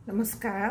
ನಮಸ್ಕಾರ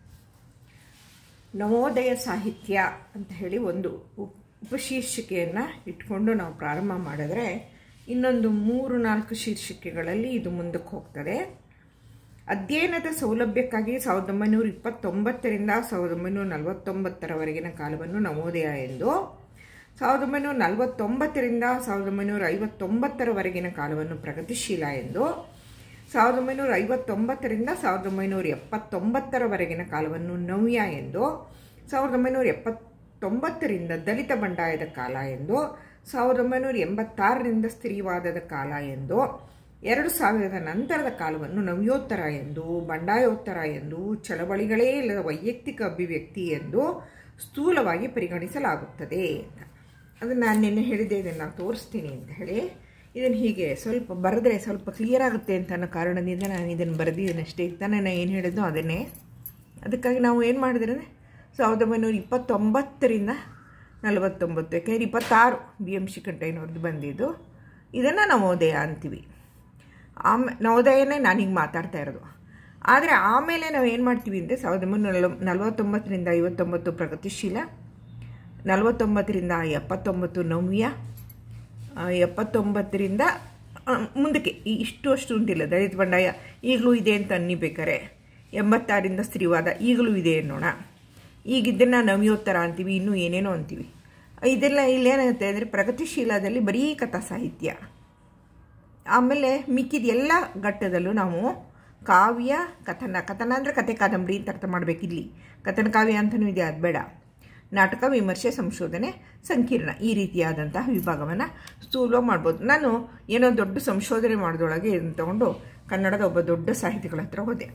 ನವೋದಯ ಸಾಹಿತ್ಯ ಅಂತ ಹೇಳಿ ಒಂದು ಉಪ್ ಉಪಶೀರ್ಷಿಕೆಯನ್ನು ಇಟ್ಕೊಂಡು ನಾವು ಪ್ರಾರಂಭ ಮಾಡಿದ್ರೆ ಇನ್ನೊಂದು ಮೂರು ನಾಲ್ಕು ಶೀರ್ಷಿಕೆಗಳಲ್ಲಿ ಇದು ಮುಂದಕ್ಕೆ ಹೋಗ್ತದೆ ಅಧ್ಯಯನದ ಸೌಲಭ್ಯಕ್ಕಾಗಿ ಸಾವಿರದ ಒಂಬೈನೂರ ಇಪ್ಪತ್ತೊಂಬತ್ತರಿಂದ ಸಾವಿರದ ಒಂಬೈನೂರ ನಲವತ್ತೊಂಬತ್ತರವರೆಗಿನ ಕಾಲವನ್ನು ನವೋದಯ ಎಂದು ಸಾವಿರದ ಒಂಬೈನೂರ ನಲವತ್ತೊಂಬತ್ತರಿಂದ ಸಾವಿರದ ಒಂಬೈನೂರ ಐವತ್ತೊಂಬತ್ತರವರೆಗಿನ ಕಾಲವನ್ನು ಪ್ರಗತಿಶೀಲ ಎಂದು ಸಾವಿರದ ಒಂಬೈನೂರ ಐವತ್ತೊಂಬತ್ತರಿಂದ ಸಾವಿರದ ಒಂಬೈನೂರ ಎಪ್ಪತ್ತೊಂಬತ್ತರವರೆಗಿನ ಕಾಲವನ್ನು ನವ್ಯ ಎಂದು ಸಾವಿರದ ಒಂಬೈನೂರ ಎಪ್ಪತ್ತೊಂಬತ್ತರಿಂದ ದಲಿತ ಬಂಡಾಯದ ಕಾಲ ಎಂದು ಸಾವಿರದ ಒಂಬೈನೂರ ಎಂಬತ್ತಾರರಿಂದ ಸ್ತ್ರೀವಾದದ ಕಾಲ ಎಂದು ಎರಡು ಸಾವಿರದ ನಂತರದ ಕಾಲವನ್ನು ನವ್ಯೋತ್ತರ ಎಂದು ಬಂಡಾಯೋತ್ತರ ಎಂದು ಚಳವಳಿಗಳೇ ಇಲ್ಲದ ವೈಯಕ್ತಿಕ ಅಭಿವ್ಯಕ್ತಿ ಎಂದು ಸ್ಥೂಲವಾಗಿ ಪರಿಗಣಿಸಲಾಗುತ್ತದೆ ಅಂತ ಅದನ್ನು ನಾನು ನಿನ್ನೆ ಹೇಳಿದ್ದೆ ಇದನ್ನು ನಾನು ತೋರಿಸ್ತೀನಿ ಅಂತ ಹೇಳಿ ಇದನ್ನು ಹೀಗೆ ಸ್ವಲ್ಪ ಬರೆದ್ರೆ ಸ್ವಲ್ಪ ಕ್ಲಿಯರ್ ಆಗುತ್ತೆ ಅಂತ ಅನ್ನೋ ಕಾರಣದಿಂದ ನಾನು ಇದನ್ನು ಬರೆದಿದ್ದೀನಿ ಅಷ್ಟೇ ಈಗ ತಾನೇ ನಾನು ಏನು ಹೇಳಿದ್ದು ಅದನ್ನೇ ಅದಕ್ಕಾಗಿ ನಾವು ಏನು ಮಾಡಿದ್ರೆ ಸಾವಿರದ ಒಂಬೈನೂರ ಇಪ್ಪತ್ತೊಂಬತ್ತರಿಂದ ನಲವತ್ತೊಂಬತ್ತು ಯಾಕೆಂದರೆ ಇಪ್ಪತ್ತಾರು ಬಿ ಎಮ್ ಸಿ ಕಂಟೈನವ್ರದ್ದು ಬಂದಿದ್ದು ಇದನ್ನು ನವೋದಯ ಅಂತೀವಿ ಆಮೇ ನವೋದಯನೇ ನಾನೀಗ ಮಾತಾಡ್ತಾ ಇರೋದು ಆದರೆ ಆಮೇಲೆ ನಾವು ಏನು ಮಾಡ್ತೀವಿ ಅಂದರೆ ಸಾವಿರದ ಒಂಬೈನೂರ ನಲ ನಲವತ್ತೊಂಬತ್ತರಿಂದ ಐವತ್ತೊಂಬತ್ತು ಪ್ರಗತಿಶೀಲ ನಲವತ್ತೊಂಬತ್ತರಿಂದ ಎಪ್ಪತ್ತೊಂಬತ್ತು ನವ್ಯ ಎಪ್ಪತ್ತೊಂಬತ್ತರಿಂದ ಮುಂದಕ್ಕೆ ಈ ಇಷ್ಟು ಅಷ್ಟು ಉಂಟಿಲ್ಲ ದಲಿತ ಬಂಡಾಯ ಈಗಲೂ ಇದೆ ಅಂತ ಅನ್ನಿಬೇಕಾರೆ ಎಂಬತ್ತಾರಿಂದ ಸ್ತ್ರೀವಾದ ಈಗಲೂ ಇದೆ ಅನ್ನೋಣ ಈಗ ಇದನ್ನು ನವ್ಯೋತ್ತರ ಅಂತೀವಿ ಇನ್ನೂ ಏನೇನೋ ಅಂತೀವಿ ಇದೆಲ್ಲ ಇಲ್ಲೇನಾಗುತ್ತೆ ಅಂದರೆ ಪ್ರಗತಿಶೀಲದಲ್ಲಿ ಬರೀ ಕಥಾ ಸಾಹಿತ್ಯ ಆಮೇಲೆ ಮಿಕ್ಕಿದ ಎಲ್ಲ ಘಟ್ಟದಲ್ಲೂ ನಾವು ಕಾವ್ಯ ಕಥನ ಕಥನ ಅಂದರೆ ಕತೆ ಕಾದಂಬರಿ ಅಂತ ಅರ್ಥ ಮಾಡಬೇಕಿಲ್ಲಿ ಕಥನ ಕಾವ್ಯ ಅಂತಲೂ ಇದೆ ಅದು ಬೇಡ ನಾಟಕ ವಿಮರ್ಶೆ ಸಂಶೋಧನೆ ಸಂಕೀರ್ಣ ಈ ರೀತಿಯಾದಂತಹ ವಿಭಾಗವನ್ನು ಸ್ಥೂಲ ಮಾಡ್ಬೋದು ನಾನು ಏನೋ ದೊಡ್ಡ ಸಂಶೋಧನೆ ಮಾಡಿದೊಳಗೆ ಇದನ್ನು ತಗೊಂಡು ಕನ್ನಡದ ಒಬ್ಬ ದೊಡ್ಡ ಸಾಹಿತಿಗಳ ಹತ್ರ ಹೋದೆ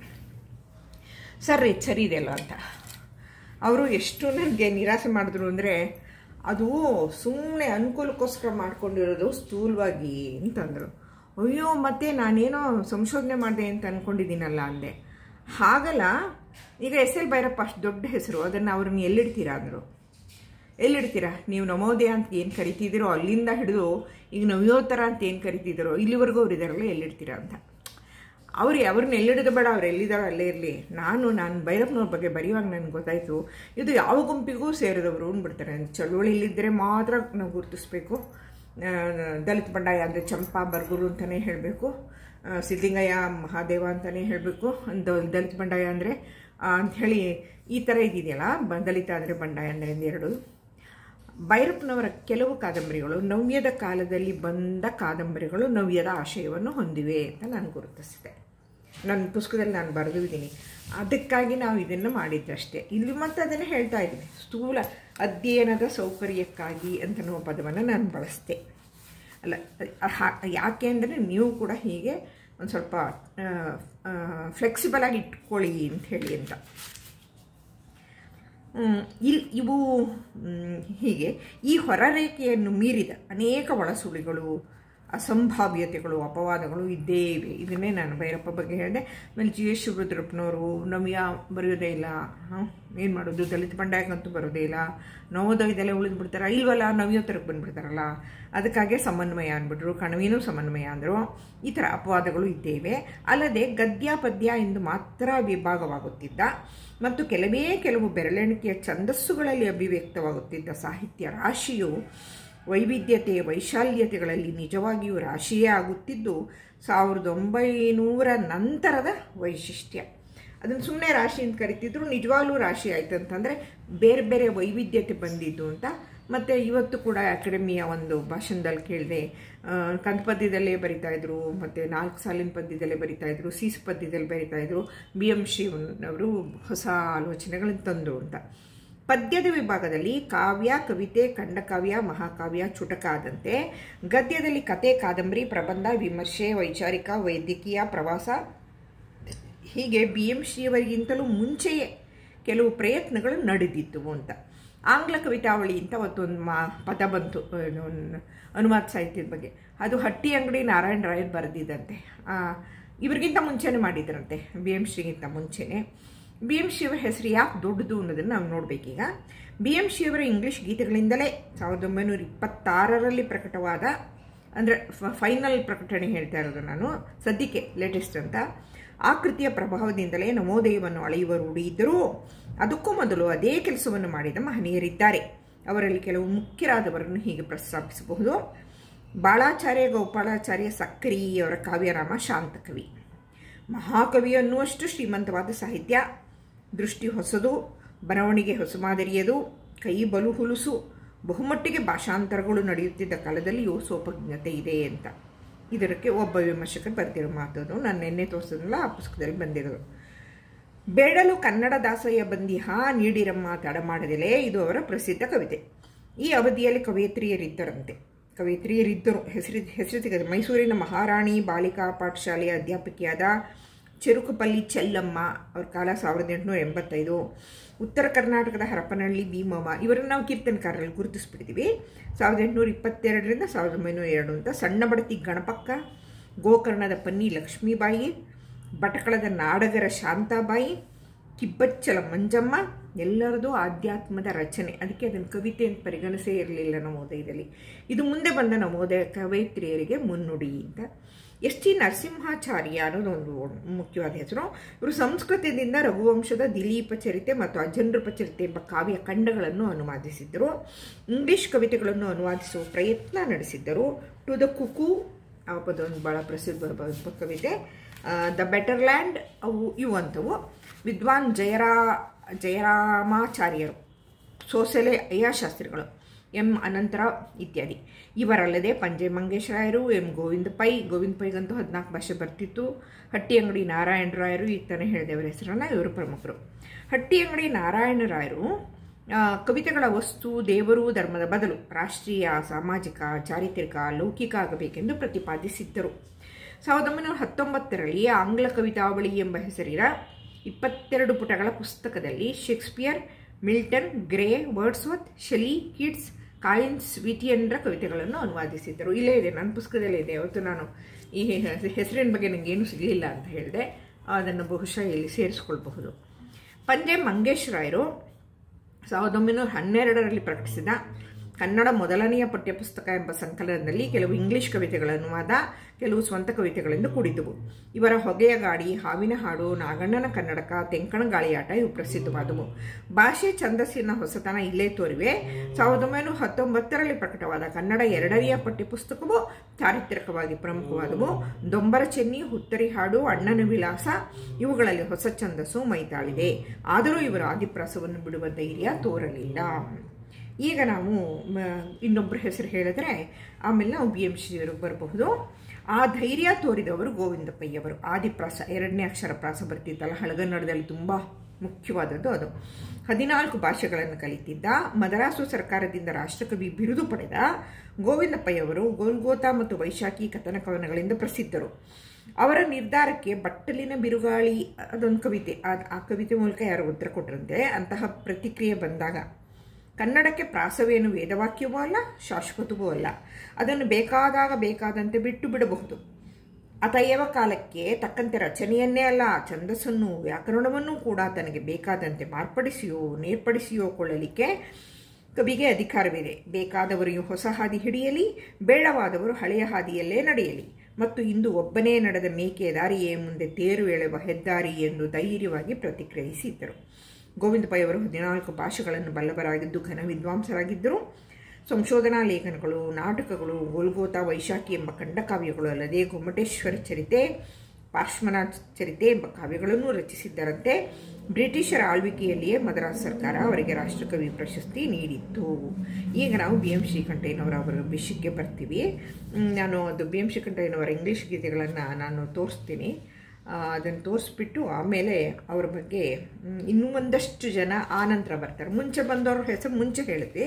ಸರ್ ಇದು ಸರಿ ಇದೆಯಲ್ಲ ಅಂತ ಅವರು ಎಷ್ಟು ನನಗೆ ನಿರಾಸೆ ಮಾಡಿದ್ರು ಅಂದರೆ ಅದು ಸುಮ್ಮನೆ ಅನುಕೂಲಕ್ಕೋಸ್ಕರ ಮಾಡ್ಕೊಂಡಿರೋದು ಸ್ಥೂಲವಾಗಿ ಅಂತಂದರು ಅಯ್ಯೋ ಮತ್ತೆ ನಾನೇನೋ ಸಂಶೋಧನೆ ಮಾಡಿದೆ ಅಂತ ಅಂದ್ಕೊಂಡಿದ್ದೀನಲ್ಲ ಅಂದೆ ಹಾಗಲ್ಲ ಈಗ ಎಸ್ ಎಲ್ ಭೈರಪ್ಪ ಅಷ್ಟು ದೊಡ್ಡ ಹೆಸರು ಅದನ್ನು ಅವ್ರನ್ನ ಎಲ್ಲಿಡ್ತೀರಾ ಅಂದರು ಎಲ್ಲಿಡ್ತೀರಾ ನೀವು ನವೋದಯ ಅಂತ ಏನು ಕರಿತಿದ್ದೀರೋ ಅಲ್ಲಿಂದ ಹಿಡಿದು ಈಗ ನವ್ಯೋತ್ತರ ಅಂತ ಏನು ಕರಿತಿದ್ದೀರೋ ಇಲ್ಲಿವರೆಗೂ ಅವ್ರು ಇದ್ದಾರಲ್ಲ ಎಲ್ಲಿಡ್ತೀರಾ ಅಂತ ಅವ್ರಿಗೆ ಅವ್ರನ್ನ ಎಲ್ಲಿಡೋದು ಬೇಡ ಅವ್ರು ಎಲ್ಲಿದ್ದಾರೋ ಅಲ್ಲೇ ಇರಲಿ ನಾನು ನಾನು ಭೈರಪ್ಪನವ್ರ ಬಗ್ಗೆ ಬರೆಯುವಾಗ ನನಗೆ ಗೊತ್ತಾಯಿತು ಇದು ಯಾವ ಗುಂಪಿಗೂ ಸೇರಿದವರು ಅಂದ್ಬಿಡ್ತಾರೆ ಚಳುವಳಿಲಿದ್ದರೆ ಮಾತ್ರ ನಾವು ಗುರುತಿಸ್ಬೇಕು ದಲಿತ ಬಂಡಾಯ ಅಂದರೆ ಚಂಪಾ ಬರ್ಗೂರು ಅಂತಲೇ ಹೇಳಬೇಕು ಸಿದ್ಧಲಿಂಗಯ್ಯ ಮಹಾದೇವ ಅಂತಲೇ ಹೇಳಬೇಕು ಅಂತ ದಲಿತ ಬಂಡಾಯ ಅಂದರೆ ಅಂಥೇಳಿ ಈ ಥರ ಇದೆಯಲ್ಲ ಬ ದಲಿತ ಅಂದರೆ ಬಂಡಾಯ ಅಂದರೆ ಎರಡು ಭೈರಪ್ಪನವರ ಕೆಲವು ಕಾದಂಬರಿಗಳು ನವ್ಯದ ಕಾಲದಲ್ಲಿ ಬಂದ ಕಾದಂಬರಿಗಳು ನವ್ಯದ ಆಶಯವನ್ನು ಹೊಂದಿವೆ ಅಂತ ನಾನು ಗುರುತಿಸಿದೆ ನನ್ನ ಪುಸ್ತಕದಲ್ಲಿ ನಾನು ಬರೆದಿದ್ದೀನಿ ಅದಕ್ಕಾಗಿ ನಾವು ಇದನ್ನು ಮಾಡಿದ್ದಷ್ಟೇ ಇಲ್ಲಿ ಮತ್ತೆ ಅದನ್ನು ಹೇಳ್ತಾ ಇದ್ದೀನಿ ಸ್ಥೂಲ ಅಧ್ಯಯನದ ಸೌಕರ್ಯಕ್ಕಾಗಿ ಅಂತ ಅನ್ನುವ ಪದವನ್ನು ನಾನು ಬಳಸ್ದೆ ಅಲ್ಲ ಯಾಕೆ ಅಂದರೆ ನೀವು ಕೂಡ ಹೀಗೆ ಒಂದು ಸ್ವಲ್ಪ ಫ್ಲೆಕ್ಸಿಬಲ್ ಆಗಿ ಇಟ್ಕೊಳ್ಳಿ ಅಂತ ಹೇಳಿ ಅಂತ ಇಲ್ಲಿ ಇವು ಹೀಗೆ ಈ ಹೊರರೇಖೆಯನ್ನು ಮೀರಿದ ಅನೇಕ ಒಳಸುಳಿಗಳು ಅಸಂಭಾವ್ಯತೆಗಳು ಅಪವಾದಗಳು ಇದ್ದೇ ಇವೆ ಇದನ್ನೇ ನಾನು ಭೈರಪ್ಪ ಬಗ್ಗೆ ಹೇಳಿದೆ ಆಮೇಲೆ ಜಿ ಎಸ್ ಶಿವರುದ್ರಪ್ಪನವರು ನವ್ಯ ಬರೆಯೋದೇ ಇಲ್ಲ ಏನು ಮಾಡೋದು ದಲಿತ ಬಂಡಾಯಕ್ಕಂತೂ ಬರೋದೇ ಇಲ್ಲ ನವೋದಯದಲ್ಲೇ ಉಳಿದು ಬಿಡ್ತಾರ ಇಲ್ವಲ್ಲ ನವ್ಯೋತ್ತರಕ್ಕೆ ಬಂದುಬಿಡ್ತಾರಲ್ಲ ಅದಕ್ಕಾಗೆ ಸಮನ್ವಯ ಅಂದ್ಬಿಟ್ರು ಕಣವಿನೂ ಸಮನ್ವಯ ಅಂದರು ಈ ಥರ ಅಪವಾದಗಳು ಇದ್ದೇವೆ ಅಲ್ಲದೆ ಗದ್ಯ ಪದ್ಯ ಎಂದು ಮಾತ್ರ ವಿಭಾಗವಾಗುತ್ತಿದ್ದ ಮತ್ತು ಕೆಲವೇ ಕೆಲವು ಬೆರಳೆಣಿಕೆಯ ಛಂದಸ್ಸುಗಳಲ್ಲಿ ಅಭಿವ್ಯಕ್ತವಾಗುತ್ತಿದ್ದ ಸಾಹಿತ್ಯ ರಾಶಿಯು ವೈವಿಧ್ಯತೆ ವೈಶಾಲ್ಯತೆಗಳಲ್ಲಿ ನಿಜವಾಗಿಯೂ ರಾಶಿಯೇ ಆಗುತ್ತಿದ್ದು ಸಾವಿರದ ಒಂಬೈನೂರ ನಂತರದ ವೈಶಿಷ್ಟ್ಯ ಅದನ್ನು ಸುಮ್ಮನೆ ರಾಶಿ ಅಂತ ಕರಿತಿದ್ರು ನಿಜವಾಗ್ಲೂ ರಾಶಿ ಆಯಿತು ಅಂತಂದರೆ ಬೇರೆ ಬೇರೆ ವೈವಿಧ್ಯತೆ ಬಂದಿದ್ದು ಅಂತ ಮತ್ತು ಇವತ್ತು ಕೂಡ ಅಕಾಡೆಮಿಯ ಒಂದು ಭಾಷಣದಲ್ಲಿ ಕೇಳಿದೆ ಕಂದ ಪದ್ಯದಲ್ಲೇ ಬರಿತಾಯಿದ್ರು ಮತ್ತು ನಾಲ್ಕು ಸಾಲಿನ ಪದ್ಯದಲ್ಲೇ ಬರಿತಾಯಿದ್ರು ಸೀಸು ಪದ್ಯದಲ್ಲಿ ಬರಿತಾಯಿದ್ರು ಬಿ ಎಮ್ ಶಿವನವರು ಹೊಸ ಆಲೋಚನೆಗಳನ್ನು ತಂದರು ಅಂತ ಪದ್ಯದ ವಿಭಾಗದಲ್ಲಿ ಕಾವ್ಯ ಕವಿತೆ ಖಂಡಕಾವ್ಯ ಮಹಾಕಾವ್ಯ ಚುಟಕ ಆದಂತೆ ಗದ್ಯದಲ್ಲಿ ಕತೆ ಕಾದಂಬರಿ ಪ್ರಬಂಧ ವಿಮರ್ಶೆ ವೈಚಾರಿಕ ವೈದ್ಯಕೀಯ ಪ್ರವಾಸ ಹೀಗೆ ಬಿ ಎಂ ಶ್ರೀಯವರಿಗಿಂತಲೂ ಮುಂಚೆಯೇ ಕೆಲವು ಪ್ರಯತ್ನಗಳು ನಡೆದಿದ್ದವು ಅಂತ ಆಂಗ್ಲ ಕವಿತಾವಳಿ ಅಂತ ಅವತ್ತೊಂದು ಮಾ ಪದ ಬಂತು ಅನುವಾದ ಸಾಹಿತ್ಯದ ಬಗ್ಗೆ ಅದು ಹಟ್ಟಿ ಅಂಗಡಿ ನಾರಾಯಣ ರಾಯರ್ ಬರೆದಿದ್ದಂತೆ ಇವ್ರಿಗಿಂತ ಮುಂಚೆನೇ ಮಾಡಿದ್ರಂತೆ ಬಿ ಎಂ ಶ್ರೀಗಿಂತ ಮುಂಚೆನೇ ಬಿ ಎಂ ಶಿವರ ಹೆಸರು ಯಾಕೆ ದೊಡ್ಡದು ಅನ್ನೋದನ್ನು ನಾವು ನೋಡಬೇಕೀಗ ಬಿ ಎಂ ಶಿವರ ಇಂಗ್ಲೀಷ್ ಗೀತೆಗಳಿಂದಲೇ ಸಾವಿರದ ಒಂಬೈನೂರ ಇಪ್ಪತ್ತಾರರಲ್ಲಿ ಪ್ರಕಟವಾದ ಅಂದರೆ ಫೈನಲ್ ಪ್ರಕಟಣೆ ಹೇಳ್ತಾ ಇರೋದು ನಾನು ಸದ್ಯಕ್ಕೆ ಲೇಟೆಸ್ಟ್ ಅಂತ ಆ ಕೃತಿಯ ಪ್ರಭಾವದಿಂದಲೇ ನವೋದಯವನ್ನು ಅಳೆಯುವ ರೂಢಿ ಇದ್ದರೂ ಅದಕ್ಕೂ ಮೊದಲು ಅದೇ ಕೆಲಸವನ್ನು ಮಾಡಿದ ಮಹನೀಯರಿದ್ದಾರೆ ಅವರಲ್ಲಿ ಕೆಲವು ಮುಖ್ಯರಾದವರನ್ನು ಹೀಗೆ ಪ್ರಸ್ತಾಪಿಸಬಹುದು ಬಾಳಾಚಾರ್ಯ ಗೋಪಾಲಾಚಾರ್ಯ ಸಕ್ರಿ ಅವರ ಕಾವ್ಯನಾಮ ಶಾಂತಕವಿ ಮಹಾಕವಿ ಅನ್ನುವಷ್ಟು ಶ್ರೀಮಂತವಾದ ಸಾಹಿತ್ಯ ದೃಷ್ಟಿ ಹೊಸದು ಬರವಣಿಗೆ ಹೊಸ ಮಾದರಿಯದು ಕೈ ಬಲು ಹುಲುಸು ಬಹುಮಟ್ಟಿಗೆ ಭಾಷಾಂತರಗಳು ನಡೆಯುತ್ತಿದ್ದ ಕಾಲದಲ್ಲಿಯೂ ಸೋಪಜ್ಞತೆ ಇದೆ ಅಂತ ಇದಕ್ಕೆ ಒಬ್ಬ ವಿಮರ್ಶಕರು ಬರೆದಿರೋ ಮಾತದು ನಾನು ನಿನ್ನೆ ತೋರಿಸಿದ್ನಲ್ಲ ಆ ಪುಸ್ತಕದಲ್ಲಿ ಬಂದಿರೋದು ಬೇಡಲು ಕನ್ನಡ ದಾಸಯ್ಯ ಬಂದಿಹ ನೀಡಿರಮ್ಮ ತಡ ಮಾಡದಲೇ ಇದು ಅವರ ಪ್ರಸಿದ್ಧ ಕವಿತೆ ಈ ಅವಧಿಯಲ್ಲಿ ಕವಯಿತ್ರಿಯರಿದ್ದರಂತೆ ಕವಯಿತ್ರಿಯರಿದ್ದರು ಹೆಸರು ಹೆಸರು ಸಿಗದೆ ಮೈಸೂರಿನ ಮಹಾರಾಣಿ ಬಾಲಿಕಾ ಪಾಠಶಾಲೆಯ ಅಧ್ಯಾಪಕಿಯಾದ ಚೆರುಕುಪಲ್ಲಿ ಚೆಲ್ಲಮ್ಮ ಅವ್ರ ಕಾಲ ಸಾವಿರದ ಎಂಟುನೂರ ಎಂಬತ್ತೈದು ಉತ್ತರ ಕರ್ನಾಟಕದ ಹರಪನಹಳ್ಳಿ ಭೀಮವ್ವ ಇವರನ್ನು ನಾವು ಕೀರ್ತನಕಾರರಲ್ಲಿ ಗುರುತಿಸ್ಬಿಡ್ತೀವಿ ಸಾವಿರದ ಎಂಟುನೂರ ಇಪ್ಪತ್ತೆರಡರಿಂದ ಸಾವಿರದ ಒಂಬೈನೂರ ಎರಡು ಅಂತ ಸಣ್ಣ ಬಡತಿ ಗಣಪಕ್ಕ ಗೋಕರ್ಣದ ಪನ್ನಿ ಲಕ್ಷ್ಮೀಬಾಯಿ ಬಟಕಳದ ನಾಡಗರ ಶಾಂತಾಬಾಯಿ ಕಿಬ್ಬಚ್ಚಲ ಮಂಜಮ್ಮ ಎಲ್ಲರದು ಆಧ್ಯಾತ್ಮದ ರಚನೆ ಅದಕ್ಕೆ ಅದನ್ನು ಕವಿತೆ ಅಂತ ಪರಿಗಣಿಸೇ ಇರಲಿಲ್ಲ ನವೋದಯದಲ್ಲಿ ಇದು ಮುಂದೆ ಬಂದ ನವೋದಯ ಕವಯಿತ್ರಿಯರಿಗೆ ಮುನ್ನುಡಿ ಅಂತ ಎಸ್ ಟಿ ನರಸಿಂಹಾಚಾರ್ಯ ಅನ್ನೋದು ಒಂದು ಮುಖ್ಯವಾದ ಹೆಸರು ಇವರು ಸಂಸ್ಕೃತದಿಂದ ರಘುವಂಶದ ದಿಲೀಪ ಚರಿತೆ ಮತ್ತು ಅಜನೃಪ ಚರಿತೆ ಎಂಬ ಕಾವ್ಯ ಖಂಡಗಳನ್ನು ಅನುವಾದಿಸಿದ್ದರು ಇಂಗ್ಲಿಷ್ ಕವಿತೆಗಳನ್ನು ಅನುವಾದಿಸುವ ಪ್ರಯತ್ನ ನಡೆಸಿದ್ದರು ಟು ದ ಕುಕು ಆ ಪದೊಂದು ಭಾಳ ಪ್ರಸಿದ್ಧ ಕವಿತೆ ದ ಬೆಟರ್ ಲ್ಯಾಂಡ್ ಅವು ಇವು ಅಂಥವು ವಿದ್ವಾನ್ ಜಯರಾ ಜಯರಾಮಾಚಾರ್ಯರು ಸೋಸೆಲೆ ಅಯ್ಯಾಶಾಸ್ತ್ರಿಗಳು ಎಂ ಅನಂತರಾವ್ ಇತ್ಯಾದಿ ಇವರಲ್ಲದೆ ಪಂಜೆ ಮಂಗೇಶ್ರಾಯರು ಎಂ ಗೋವಿಂದ ಪೈ ಗೋವಿಂದ ಪೈಗಂತೂ ಹದಿನಾಲ್ಕು ಭಾಷೆ ಬರ್ತಿತ್ತು ಹಟ್ಟಿ ಅಂಗಡಿ ನಾರಾಯಣರಾಯರು ಈ ಥರ ಹೇಳಿದವರ ಹೆಸರನ್ನು ಇವರು ಪ್ರಮುಖರು ಹಟ್ಟಿ ಅಂಗಡಿ ನಾರಾಯಣರಾಯರು ಕವಿತೆಗಳ ವಸ್ತು ದೇವರು ಧರ್ಮದ ಬದಲು ರಾಷ್ಟ್ರೀಯ ಸಾಮಾಜಿಕ ಚಾರಿತ್ರಿಕ ಲೌಕಿಕ ಆಗಬೇಕೆಂದು ಪ್ರತಿಪಾದಿಸಿದ್ದರು ಸಾವಿರದ ಒಂಬೈನೂರ ಹತ್ತೊಂಬತ್ತರಲ್ಲಿ ಆಂಗ್ಲ ಕವಿತಾವಳಿ ಎಂಬ ಹೆಸರಿನ ಇಪ್ಪತ್ತೆರಡು ಪುಟಗಳ ಪುಸ್ತಕದಲ್ಲಿ Shakespeare Milton Gray Wordsworth Shelley Keats ಕಾಯಿನ್ಸ್ ವಿಟಿಯನ್ರ ಕವಿತೆಗಳನ್ನು ಅನುವಾದಿಸಿದ್ದರು ಇಲ್ಲೇ ಇದೆ ನನ್ನ ಪುಸ್ತಕದಲ್ಲೇ ಇದೆ ಅವತ್ತು ನಾನು ಈ ಹೆಸರಿನ ಬಗ್ಗೆ ನನಗೇನು ಸಿಗಲಿಲ್ಲ ಅಂತ ಹೇಳಿದೆ ಅದನ್ನು ಬಹುಶಃ ಇಲ್ಲಿ ಸೇರಿಸ್ಕೊಳ್ಬಹುದು ಪಂಜೆ ಮಂಗೇಶ್ರಾಯರು ಸಾವಿರದ ಒಂಬೈನೂರ ಹನ್ನೆರಡರಲ್ಲಿ ಪ್ರಕಟಿಸಿದ ಕನ್ನಡ ಮೊದಲನೆಯ ಪಠ್ಯಪುಸ್ತಕ ಎಂಬ ಸಂಕಲನದಲ್ಲಿ ಕೆಲವು ಇಂಗ್ಲಿಷ್ ಕವಿತೆಗಳ ಅನುವಾದ ಕೆಲವು ಸ್ವಂತ ಕವಿತೆಗಳಿಂದ ಕೂಡಿದ್ದವು ಇವರ ಹೊಗೆಯ ಗಾಡಿ ಹಾವಿನ ಹಾಡು ನಾಗಣ್ಣನ ಕನ್ನಡಕ ತೆಂಕಣ ಗಾಳಿಯಾಟ ಇವು ಪ್ರಸಿದ್ಧವಾದವು ಭಾಷೆ ಛಂದಸ್ಸಿನ ಹೊಸತನ ಇಲ್ಲೇ ತೋರಿವೆ ಸಾವಿರದ ಒಂಬೈನೂರ ಹತ್ತೊಂಬತ್ತರಲ್ಲಿ ಪ್ರಕಟವಾದ ಕನ್ನಡ ಎರಡನೆಯ ಪಠ್ಯಪುಸ್ತಕವು ಚಾರಿತ್ರಿಕವಾಗಿ ಪ್ರಮುಖವಾದವು ದೊಂಬರ ಚೆನ್ನಿ ಹುತ್ತರಿ ಹಾಡು ಅಣ್ಣನ ವಿಳಾಸ ಇವುಗಳಲ್ಲಿ ಹೊಸ ಛಂದಸ್ಸು ಮೈತಾಳಿದೆ ಆದರೂ ಇವರು ಆದಿಪ್ರಾಸವನ್ನು ಬಿಡುವ ಧೈರ್ಯ ತೋರಲಿಲ್ಲ ಈಗ ನಾವು ಇನ್ನೊಬ್ಬರ ಹೆಸರು ಹೇಳಿದ್ರೆ ಆಮೇಲೆ ನಾವು ಬಿ ಎಂ ಶ್ರೀಯವರು ಬರಬಹುದು ಆ ಧೈರ್ಯ ತೋರಿದವರು ಗೋವಿಂದ ಪೈಯವರು ಆದಿಪ್ರಾಸ ಎರಡನೇ ಅಕ್ಷರ ಪ್ರಾಸ ಬರ್ತಿತ್ತಲ್ಲ ಹಳಗನ್ನಡದಲ್ಲಿ ತುಂಬ ಮುಖ್ಯವಾದದ್ದು ಅದು ಹದಿನಾಲ್ಕು ಭಾಷೆಗಳನ್ನು ಕಲಿತಿದ್ದ ಮದರಾಸು ಸರ್ಕಾರದಿಂದ ರಾಷ್ಟ್ರಕವಿ ಬಿರುದು ಪಡೆದ ಗೋವಿಂದ ಪೈಯವರು ಗೋಲ್ಗೋತಾ ಮತ್ತು ವೈಶಾಖಿ ಕಥನ ಕವನಗಳಿಂದ ಪ್ರಸಿದ್ಧರು ಅವರ ನಿರ್ಧಾರಕ್ಕೆ ಬಟ್ಟಲಿನ ಬಿರುಗಾಳಿ ಅದೊಂದು ಕವಿತೆ ಆ ಕವಿತೆ ಮೂಲಕ ಯಾರು ಉತ್ತರ ಕೊಟ್ಟರಂತೆ ಅಂತಹ ಪ್ರತಿಕ್ರಿಯೆ ಬಂದಾಗ ಕನ್ನಡಕ್ಕೆ ಪ್ರಾಸವೇನು ವೇದವಾಕ್ಯವೂ ಅಲ್ಲ ಶಾಶ್ವತವೂ ಅಲ್ಲ ಅದನ್ನು ಬೇಕಾದಾಗ ಬೇಕಾದಂತೆ ಬಿಟ್ಟು ಬಿಡಬಹುದು ಅತಯವ ಕಾಲಕ್ಕೆ ತಕ್ಕಂತೆ ರಚನೆಯನ್ನೇ ಅಲ್ಲ ಛಂದಸ್ಸನ್ನು ವ್ಯಾಕರಣವನ್ನೂ ಕೂಡ ತನಗೆ ಬೇಕಾದಂತೆ ಮಾರ್ಪಡಿಸಿಯೋ ನೇರ್ಪಡಿಸಿಯೋ ಕೊಳ್ಳಲಿಕ್ಕೆ ಕವಿಗೆ ಅಧಿಕಾರವಿದೆ ಬೇಕಾದವರು ಹೊಸ ಹಾದಿ ಹಿಡಿಯಲಿ ಬೇಡವಾದವರು ಹಳೆಯ ಹಾದಿಯಲ್ಲೇ ನಡೆಯಲಿ ಮತ್ತು ಇಂದು ಒಬ್ಬನೇ ನಡೆದ ಮೇಕೆಯ ದಾರಿಯೇ ಮುಂದೆ ತೇರು ಎಳೆವ ಹೆದ್ದಾರಿ ಎಂದು ಧೈರ್ಯವಾಗಿ ಪ್ರತಿಕ್ರಿಯಿಸಿದ್ದರು ಗೋವಿಂದ ಪೈ ಅವರು ಹದಿನಾಲ್ಕು ಭಾಷೆಗಳನ್ನು ಬಲ್ಲವರಾಗಿದ್ದು ಘನ ವಿದ್ವಾಂಸರಾಗಿದ್ದರು ಸಂಶೋಧನಾ ಲೇಖನಗಳು ನಾಟಕಗಳು ಗೋಲ್ಗೋತಾ ವೈಶಾಖಿ ಎಂಬ ಖಂಡಕಾವ್ಯಗಳು ಅಲ್ಲದೆ ಗೊಮ್ಮಟೇಶ್ವರ ಚರಿತೆ ಪಾರ್ಶ್ವನ ಚರಿತೆ ಎಂಬ ಕಾವ್ಯಗಳನ್ನು ರಚಿಸಿದ್ದರಂತೆ ಬ್ರಿಟಿಷರ ಆಳ್ವಿಕೆಯಲ್ಲಿಯೇ ಮದ್ರಾಸ್ ಸರ್ಕಾರ ಅವರಿಗೆ ರಾಷ್ಟ್ರಕವಿ ಪ್ರಶಸ್ತಿ ನೀಡಿತ್ತು ಈಗ ನಾವು ಬಿ ಎಂ ಶ್ರೀಕಂಠಯ್ಯನವರ ಅವರ ವಿಷಯಕ್ಕೆ ಬರ್ತೀವಿ ನಾನು ಅದು ಬಿ ಎಂ ಶ್ರೀಕಂಠಯ್ಯನವರ ಇಂಗ್ಲೀಷ್ ಗೀತೆಗಳನ್ನು ನಾನು ತೋರಿಸ್ತೀನಿ ಅದನ್ನು ತೋರಿಸ್ಬಿಟ್ಟು ಆಮೇಲೆ ಅವ್ರ ಬಗ್ಗೆ ಇನ್ನೂ ಒಂದಷ್ಟು ಜನ ಆನಂತರ ಬರ್ತಾರೆ ಮುಂಚೆ ಬಂದವ್ರ ಹೆಸರು ಮುಂಚೆ ಹೇಳಿದ್ವಿ